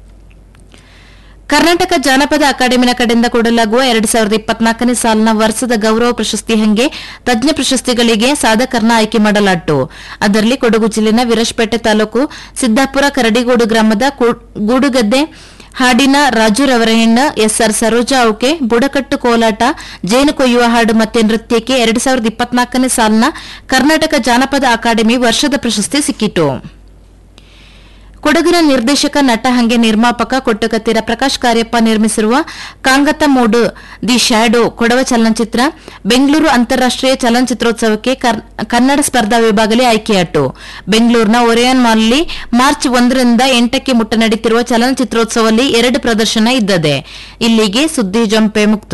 ಕರ್ನಾಟಕ ಜಾನಪದ ಅಕಾಡೆಮಿನ ಕಡೆಯಿಂದ ಕೊಡಲಾಗುವ ಎರಡ್ ಸಾವಿರದ ಇಪ್ಪತ್ನಾಲ್ಕನೇ ಸಾಲಿನ ವರ್ಷದ ಗೌರವ ಪ್ರಶಸ್ತಿ ಹಂಗೆ ತಜ್ಞ ಪ್ರಶಸ್ತಿಗಳಿಗೆ ಸಾಧಕರನ್ನ ಆಯ್ಕೆ ಮಾಡಲಾಟ್ಟು ಅದರಲ್ಲಿ ಕೊಡಗು ಜಿಲ್ಲೆನ ವಿರಶಪೇಟೆ ತಾಲೂಕು ಸಿದ್ದಾಪುರ ಕರಡಿಗೋಡು ಗ್ರಾಮದ ಕು- ಗೂಡುಗದ್ದೆ ಹಾಡಿನ ರಾಜುರವರ ಹೆಣ್ಣ ಎಸ್ಆರ್ ಸರೋಜಾ ಅವಕೆ ಬುಡಕಟ್ಟು ಕೋಲಾಟ ಜೇನು ಕೊಯ್ಯುವ ಹಾಡು ಮತ್ತೆ ನೃತ್ಯಕ್ಕೆ ಎರಡ್ ಸಾವಿರದ ಇಪ್ಪತ್ನಾಲ್ಕನೇ ಸಾಲಿನ ಕರ್ನಾಟಕ ಜಾನಪದ ಅಕಾಡೆಮಿ ವರ್ಷದ ಪ್ರಶಸ್ತಿ ಸಿಕ್ಕಿತು ಕೊಡಗಿನ ನಿರ್ದೇಶಕ ನಟ ಹಂಗೆ ನಿರ್ಮಾಪಕ ಕೊಟ್ಟಕತ್ತಿರ ಪ್ರಕಾಶ್ ಕಾರ್ಯಪ್ಪ ನಿರ್ಮಿಸಿರುವ ಕಾಂಗತ ಮೋಡು ದಿ ಶ್ಯಾಡೋ ಕೊಡವ ಚಲನಚಿತ್ರ ಬೆಂಗಳೂರು ಅಂತಾರಾಷ್ಟೀಯ ಚಲನಚಿತ್ರೋತ್ಸವಕ್ಕೆ ಕರ್- ಕನ್ನಡ ಸ್ಪರ್ಧಾ ವಿಭಾಗದಲ್ಲಿ ಆಯ್ಕೆಯಾಯಿತು ಬೆಂಗಳೂರಿನ ಒರಿಯನ್ ಮಾಲ್ನಲ್ಲಿ ಮಾರ್ಚ್ ಒಂದರಿಂದ ಎಂಟಕ್ಕೆ ಮುಟ್ಟ ನಡೀತಿರುವ ಚಲನಚಿತ್ರೋತ್ಸವದಲ್ಲಿ ಎರಡು ಪ್ರದರ್ಶನ ಇದ್ದದೆ ಇಲ್ಲಿಗೆ ಸುದ್ದಿ ಜಂಪೆ ಮುಕ್ತ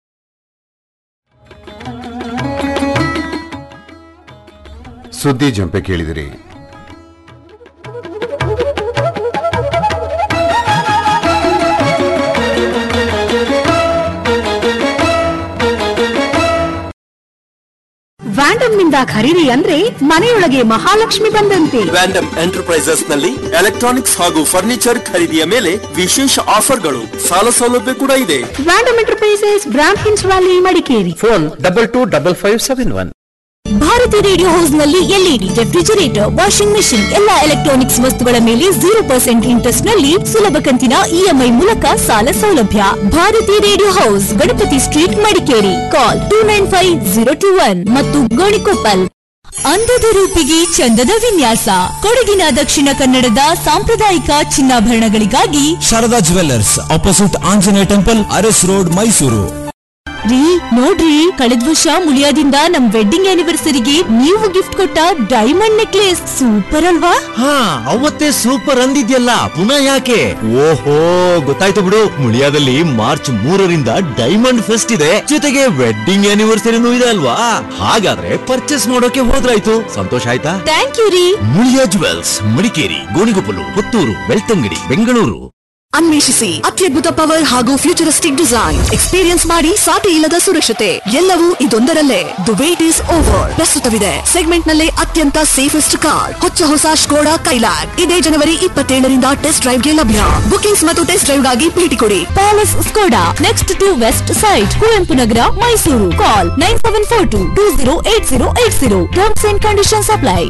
ಸುದ್ದಿ ಜಂಪೆ ಕೇಳಿದಿರಿ ವ್ಯಾಂಡಮ್ ನಿಂದ ಖರೀದಿ ಅಂದ್ರೆ ಮನೆಯೊಳಗೆ ಮಹಾಲಕ್ಷ್ಮಿ ಬಂದಂತೆ ವ್ಯಾಂಡಮ್ ಎಂಟರ್ಪ್ರೈಸಸ್ ನಲ್ಲಿ ಎಲೆಕ್ಟ್ರಾನಿಕ್ಸ್ ಹಾಗೂ ಫರ್ನಿಚರ್ ಖರೀದಿಯ ಮೇಲೆ ವಿಶೇಷ ಆಫರ್ಗಳು ಸಾಲ ಸೌಲಭ್ಯ ಕೂಡ ಇದೆ ವ್ಯಾಂಡಮ್ ಎಂಟರ್ಪ್ರೈಸಸ್ ಬ್ರಾಂಡ್ ಹಿನ್ಸ್ valley Madikeri phone double two double five seven one Bharathi radio house ನಲ್ಲಿ ಎಲ್ಇಡಿ ರೆಫ್ರಿಜರೇಟರ್ ವಾಷಿಂಗ್ ಮೆಷಿನ್ ಎಲ್ಲಾ ಎಲೆಕ್ಟ್ರಾನಿಕ್ಸ್ ವಸ್ತುಗಳ ಮೇಲೆ ಜೀರೋ ಪರ್ಸೆಂಟ್ ಇಂಟ್ರೆಸ್ಟ್ ನಲ್ಲಿ ಸುಲಭ ಕಂತಿನ ಇಎಂಐ ಮೂಲಕ ಸಾಲ ಸೌಲಭ್ಯ Bharathi radio house Ganapathi street Madikeri call two nine five zero two one ಮತ್ತು ಗೋಣಿಕೊಪ್ಪಲ್ ಅಂದದ ರೂಪಿಗೆ ಚಂದದ ವಿನ್ಯಾಸ ಕೊಡಗಿನ ದಕ್ಷಿಣ ಕನ್ನಡದ ಸಾಂಪ್ರದಾಯಿಕ ಚಿನ್ನಾಭರಣಗಳಿಗಾಗಿ Sharada jewellers opposite Anjaneya temple Aras road Mysuru ರೀ ನೋಡ್ರಿ ಕಳೆದ ವರ್ಷ ಮುಳಿಯಾದಿಂದ ನಮ್ ವೆಡ್ಡಿಂಗ್ ಆನಿವರ್ಸರಿಗೆ ನೀವು ಗಿಫ್ಟ್ ಕೊಟ್ಟ ಡೈಮಂಡ್ ನೆಕ್ಲೆಸ್ ಸೂಪರ್ ಅಲ್ವಾ ಹಾ ಅವತ್ತೇ ಸೂಪರ್ ಅಂದಿದ್ಯಲ್ಲ ಪುನಃ ಯಾಕೆ ಓಹೋ ಗೊತ್ತಾಯ್ತು ಬಿಡು ಮುಳಿಯಾದಲ್ಲಿ ಮಾರ್ಚ್ ಮೂರರಿಂದ ಡೈಮಂಡ್ ಫೆಸ್ಟ್ ಇದೆ ಜೊತೆಗೆ ವೆಡ್ಡಿಂಗ್ ಆನಿವರ್ಸರಿನೂ ಇದೆ ಅಲ್ವಾ ಹಾಗಾದ್ರೆ ಪರ್ಚೇಸ್ ಮಾಡೋಕೆ ಹೋದ್ರಾಯ್ತು ಸಂತೋಷ ಆಯ್ತಾ ಥ್ಯಾಂಕ್ ಯು ರೀ ಮುಳಿಯಾ ಜುವೆಲ್ಸ್ ಮಡಿಕೇರಿ ಗೋಣಿಗೊಪ್ಪಲು ಪುತ್ತೂರು ಬೆಳ್ತಂಗಡಿ ಬೆಂಗಳೂರು ಅನ್ವೇಷಿಸಿ ಅತ್ಯದ್ಭುತ ಪವರ್ ಹಾಗೂ ಫ್ಯೂಚರಿಸ್ಟಿಕ್ ಡಿಸೈನ್ ಎಕ್ಸ್ಪೀರಿಯನ್ಸ್ ಮಾಡಿ ಸಾಟಿ ಇಲ್ಲದ ಸುರಕ್ಷತೆ ಎಲ್ಲವೂ ಇದೊಂದರಲ್ಲೇ ದ ವೇಟ್ ಈಸ್ ಓವರ್ ಪ್ರಸ್ತುತವಿದೆ ಸೆಗ್ಮೆಂಟ್ ನಲ್ಲೇ ಅತ್ಯಂತ ಸೇಫೆಸ್ಟ್ ಕಾರ್ ಹೊಚ್ಚ ಹೊಸ ಸ್ಕೋಡಾ ಕೈಲಾಕ್ ಇದೇ ಜನವರಿ ಇಪ್ಪತ್ತೇಳರಿಂದ ಟೆಸ್ಟ್ ಡ್ರೈವ್ ಗೆ ಲಭ್ಯ ಬುಕಿಂಗ್ಸ್ ಮತ್ತು ಟೆಸ್ಟ್ ಡ್ರೈವ್ ಗಾಗಿ ಭೇಟಿ ಕೊಡಿ palace Skoda next to west side Kuvempu Nagar Mysuru call nine seven four two two zero eight zero eight zero terms and conditions apply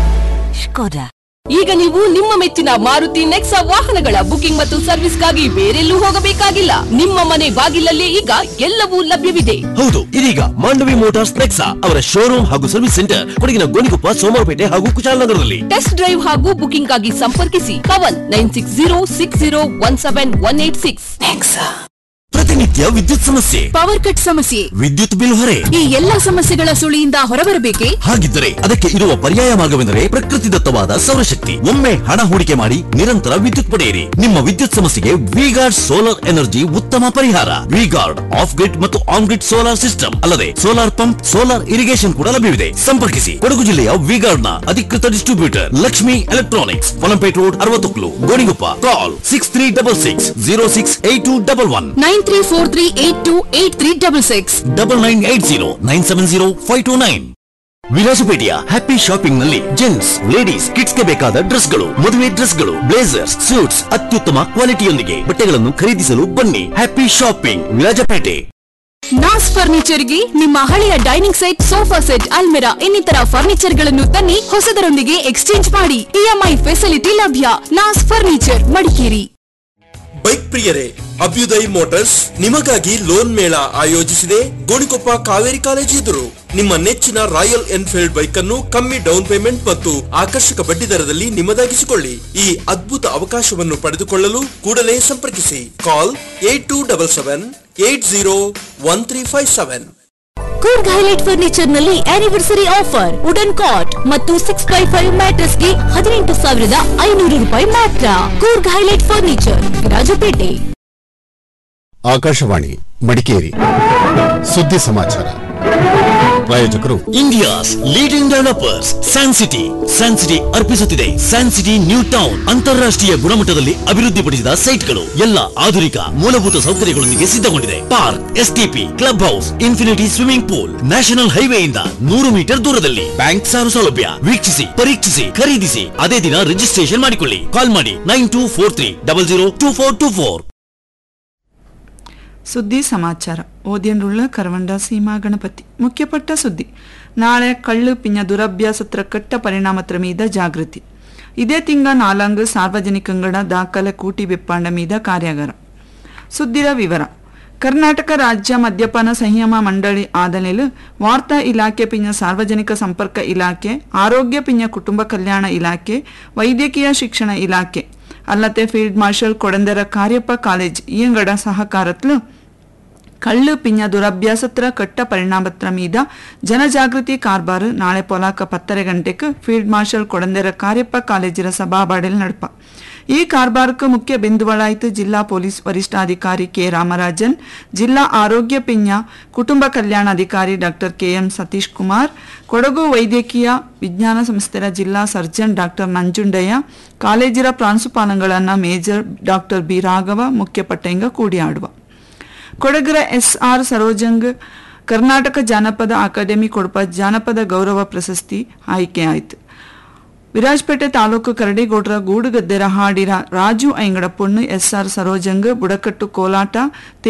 ಈಗ ನೀವು ನಿಮ್ಮ ಮೆಚ್ಚಿನ ಮಾರುತಿ ನೆಕ್ಸಾ ವಾಹನಗಳ ಬುಕಿಂಗ್ ಮತ್ತು ಸರ್ವಿಸ್ಗಾಗಿ ಬೇರೆಲ್ಲೂ ಹೋಗಬೇಕಾಗಿಲ್ಲ ನಿಮ್ಮ ಮನೆ ಬಾಗಿಲಲ್ಲೇ ಈಗ ಎಲ್ಲವೂ ಲಭ್ಯವಿದೆ ಹೌದು ಇದೀಗ ಮಾಂಡವಿ ಮೋಟಾರ್ಸ್ ನೆಕ್ಸಾ ಅವರ ಶೋರೂಮ್ ಹಾಗೂ ಸರ್ವಿಸ್ ಸೆಂಟರ್ ಕೊಡಗಿನ ಗೋಣಿಕೊಪ್ಪ ಸೋಮವಾರಪೇಟೆ ಹಾಗೂ ಕುಶಾಲನಗರದಲ್ಲಿ ಟೆಸ್ಟ್ ಡ್ರೈವ್ ಹಾಗೂ ಬುಕಿಂಗ್ ಆಗಿ ಸಂಪರ್ಕಿಸಿ ಕವನ್ nine six zero six zero one seven one eight six ಪ್ರತಿನಿತ್ಯ ವಿದ್ಯುತ್ ಸಮಸ್ಯೆ ಪವರ್ ಕಟ್ ಸಮಸ್ಯೆ ವಿದ್ಯುತ್ ಬಿಲ್ ಹೊರೆ ಈ ಎಲ್ಲಾ ಸಮಸ್ಯೆಗಳ ಸುಳಿಯಿಂದ ಹೊರಬರಬೇಕೆ ಹಾಗಿದ್ದರೆ ಅದಕ್ಕೆ ಇರುವ ಪರ್ಯಾಯ ಮಾರ್ಗವೆಂದರೆ ಪ್ರಕೃತಿ ದತ್ತವಾದ ಸೌರಶಕ್ತಿ ಒಮ್ಮೆ ಹಣ ಹೂಡಿಕೆ ಮಾಡಿ ನಿರಂತರ ವಿದ್ಯುತ್ ಪಡೆಯಿರಿ ನಿಮ್ಮ ವಿದ್ಯುತ್ ಸಮಸ್ಯೆಗೆ ವಿಗಾರ್ಡ್ ಸೋಲಾರ್ ಎನರ್ಜಿ ಉತ್ತಮ ಪರಿಹಾರ ವಿಗಾರ್ಡ್ ಆಫ್ ಗ್ರಿಡ್ ಮತ್ತು ಆನ್ ಗ್ರಿಡ್ ಸೋಲಾರ್ ಸಿಸ್ಟಮ್ ಅಲ್ಲದೆ ಸೋಲಾರ್ ಪಂಪ್ ಸೋಲಾರ್ ಇರಿಗೇಷನ್ ಕೂಡ ಲಭ್ಯವಿದೆ ಸಂಪರ್ಕಿಸಿ ಕೊಡಗು ಜಿಲ್ಲೆಯ ವಿಗಾರ್ಡ್ ನ ಅಧಿಕೃತ distributor Lakshmi electronics Polampet road ಅರವತ್ತೊಕ್ಲು Gonikoppa call six three double six zero six eight two double one nine three four three eight two eight three double six double nine eight zero nine seven zero five two nine ವಿಲಾಸಪೇಟೆಯ happy shopping ನಲ್ಲಿ gents ladies kids ಗೆ ಬೇಕಾದ dress ಗಳು ಮದುವೆ dress ಗಳು blazers suits ಅತ್ಯುತ್ತಮ ಕ್ವಾಲಿಟಿಯೊಂದಿಗೆ ಬಟ್ಟೆಗಳನ್ನು ಖರೀದಿಸಲು ಬನ್ನಿ ಹ್ಯಾಪಿ ಶಾಪಿಂಗ್ ವಿರಾಜಪೇಟೆ ನಾಸ್ ಫರ್ನಿಚರ್ಗೆ ನಿಮ್ಮ ಹಳೆಯ ಡೈನಿಂಗ್ ಸೆಟ್ ಸೋಫಾ ಸೆಟ್ ಅಲ್ಮೆರಾ ಇನ್ನಿತರ ಫರ್ನಿಚರ್ ಗಳನ್ನು ತನ್ನಿ ಹೊಸದರೊಂದಿಗೆ ಎಕ್ಸ್ಚೇಂಜ್ ಮಾಡಿ ಇಎಂಐ ಫೆಸಿಲಿಟಿ ಲಭ್ಯ ನಾಸ್ ಫರ್ನಿಚರ್ ಮಡಿಕೇರಿ ಬೈಕ್ ಪ್ರಿಯರೇ ಅಭ್ಯುದಯ್ ಮೋಟಾರ್ಸ್ ನಿಮಗಾಗಿ ಲೋನ್ ಮೇಳ ಆಯೋಜಿಸಿದೆ ಗೋಣಿಕೊಪ್ಪ ಕಾವೇರಿ ಕಾಲೇಜು ಎದುರು ನಿಮ್ಮ ನೆಚ್ಚಿನ ರಾಯಲ್ ಎನ್ಫೀಲ್ಡ್ ಬೈಕ್ ಅನ್ನು ಕಮ್ಮಿ ಡೌನ್ ಪೇಮೆಂಟ್ ಮತ್ತು ಆಕರ್ಷಕ ಬಡ್ಡಿ ದರದಲ್ಲಿ ನಿಮ್ಮದಾಗಿಸಿಕೊಳ್ಳಿ ಈ ಅದ್ಭುತ ಅವಕಾಶವನ್ನು ಪಡೆದುಕೊಳ್ಳಲು ಕೂಡಲೇ ಸಂಪರ್ಕಿಸಿ call eight two double seven eight zero one three five seven Coorg highlight furniture ನಲ್ಲಿ ಆನಿವರ್ಸರಿ ಆಫರ್ ವುಡನ್ ಕಾಟ್ ಮತ್ತು ಸಿಕ್ಸ್ ಬೈ ಫೈವ್ ಮ್ಯಾಟ್ರಸ್ ಗೆ ಹದಿನೆಂಟು ಸಾವಿರದ ಐನೂರು ರೂಪಾಯಿ ಮಾತ್ರ ಕೂರ್ಗ್ ಹೈಲೈಟ್ ಫರ್ನಿಚರ್ ರಾಜಪೇಟೆ ಆಕಾಶವಾಣಿ ಮಡಿಕೇರಿ ಸುದ್ದಿ ಸಮಾಚಾರ ಪ್ರಾಯೋಜಕರು India's leading developers San City San City ಅರ್ಪಿಸುತ್ತಿದೆ ಸ್ಯಾನ್ ಸಿಟಿ ನ್ಯೂ ಟೌನ್ ಅಂತಾರಾಷ್ಟ್ರೀಯ ಗುಣಮಟ್ಟದಲ್ಲಿ ಅಭಿವೃದ್ಧಿಪಡಿಸಿದ ಸೈಟ್ಗಳು ಎಲ್ಲ ಆಧುನಿಕ ಮೂಲಭೂತ ಸೌಕರ್ಯಗಳೊಂದಿಗೆ ಸಿದ್ಧಗೊಂಡಿದೆ park STP club house infinity swimming pool national ಹೈವೇಯಿಂದ ನೂರು ಮೀಟರ್ ದೂರದಲ್ಲಿ ಬ್ಯಾಂಕ್ ಸಾಲ ಸೌಲಭ್ಯ ವೀಕ್ಷಿಸಿ ಪರೀಕ್ಷಿಸಿ ಖರೀದಿಸಿ ಅದೇ ದಿನ ರಿಜಿಸ್ಟ್ರೇಷನ್ ಮಾಡಿಕೊಳ್ಳಿ ಕಾಲ್ ಮಾಡಿ nine two four three double zero two four two four ಸುದ್ದಿ ಸಮಾಚಾರ ಓದಿಯನ್ರುಳ್ಳ ಕರವಂಡ ಸೀಮಾ ಗಣಪತಿ ಮುಖ್ಯಪಟ್ಟ ಸುದ್ದಿ ನಾಳೆ ಕಳ್ಳು ಪಿಂಜ ದುರಭ್ಯಾಸತ್ರ ಕೆಟ್ಟ ಪರಿಣಾಮತ್ರ ಮೀದ ಜಾಗೃತಿ ಇದೇ ತಿಂಗ ನಾಲಂಗ್ ಸಾರ್ವಜನಿಕಂಗಡ ದಾಖಲೆ ಕೂಟಿ ಬೆಪ್ಪಾಂಡ ಮೀದ ಕಾರ್ಯಾಗಾರ ಸುದ್ದಿರ ವಿವರ ಕರ್ನಾಟಕ ರಾಜ್ಯ ಮದ್ಯಪಾನ ಸಂಯಮ ಮಂಡಳಿ ಆದಲೆಲು ವಾರ್ತಾ ಇಲಾಖೆ ಪಿಂಜ ಸಾರ್ವಜನಿಕ ಸಂಪರ್ಕ ಇಲಾಖೆ ಆರೋಗ್ಯ ಪಿಂಜ ಕುಟುಂಬ ಕಲ್ಯಾಣ ಇಲಾಖೆ ವೈದ್ಯಕೀಯ ಶಿಕ್ಷಣ ಇಲಾಖೆ ಅಲ್ಲದೆ field marshal Kodandera Cariappa college ಈಯಂಗಡ ಸಹಕಾರತ್ಲು ಕಳ್ಳು ಪಿಂಜ ದುರಭ್ಯಾಸತ್ರ ಕಟ್ಟ ಪರಿಣಾಮತ್ರ ಮೀದ ಜನಜಾಗೃತಿ ಕಾರ್ಬಾರ್ ನಾಳೆ ಪೊಲಾಕ ಪತ್ತರೆ ಗಂಟೆಗೆ ಫೀಲ್ಡ್ ಮಾರ್ಷಲ್ ಕೊಡಂದೆರ ಕಾರ್ಯಪ್ಪ ಕಾಲೇಜಿನ ಸಭಾಬಾಡೆಲ್ ನಡಪ ಈ ಕಾರ್ಬಾರ್ಕ್ ಮುಖ್ಯ ಬಿಂದುವಳಾಯಿತು ಜಿಲ್ಲಾ ಪೊಲೀಸ್ ವರಿಷ್ಠಾಧಿಕಾರಿ ಕೆ ರಾಮರಾಜನ್ ಜಿಲ್ಲಾ ಆರೋಗ್ಯ ಪಿಂಜ ಕುಟುಂಬ ಕಲ್ಯಾಣಾಧಿಕಾರಿ ಡಾಕ್ಟರ್ ಕೆಎಂ ಸತೀಶ್ ಕುಮಾರ್ ಕೊಡಗು ವೈದ್ಯಕೀಯ ವಿಜ್ಞಾನ ಸಂಸ್ಥೆಯ ಜಿಲ್ಲಾ ಸರ್ಜನ್ ಡಾಕ್ಟರ್ ನಂಜುಂಡಯ್ಯ ಕಾಲೇಜಿನ ಪ್ರಾಂಶುಪಾಲಗಳನ್ನ ಮೇಜರ್ ಡಾಕ್ಟರ್ ಬಿ ರಾಘವ ಮುಖ್ಯ ಪಟ್ಟೆಂಗ ಕೂಡಿಯಾಡುವ ಕೊಡಗರ ಎಸ್ ಆರ್ ಸರೋಜಂಗ್ ಕರ್ನಾಟಕ ಜಾನಪದ ಅಕಾಡೆಮಿ ಕೊಡಪ ಜಾನಪದ ಗೌರವ ಪ್ರಶಸ್ತಿ ಆಯ್ಕೆಯಾಯಿತು ವಿರಾಜಪೇಟೆ ತಾಲೂಕು ಕರಡಿಗೋಡ್ರ ಗೂಡುಗದ್ದೆರ ಹಾಡಿರ ರಾಜು ಐಂಗಡ ಪೊಣ್ಣು ಎಸ್ ಆರ್ ಸರೋಜಂಗ್ ಬುಡಕಟ್ಟು ಕೋಲಾಟ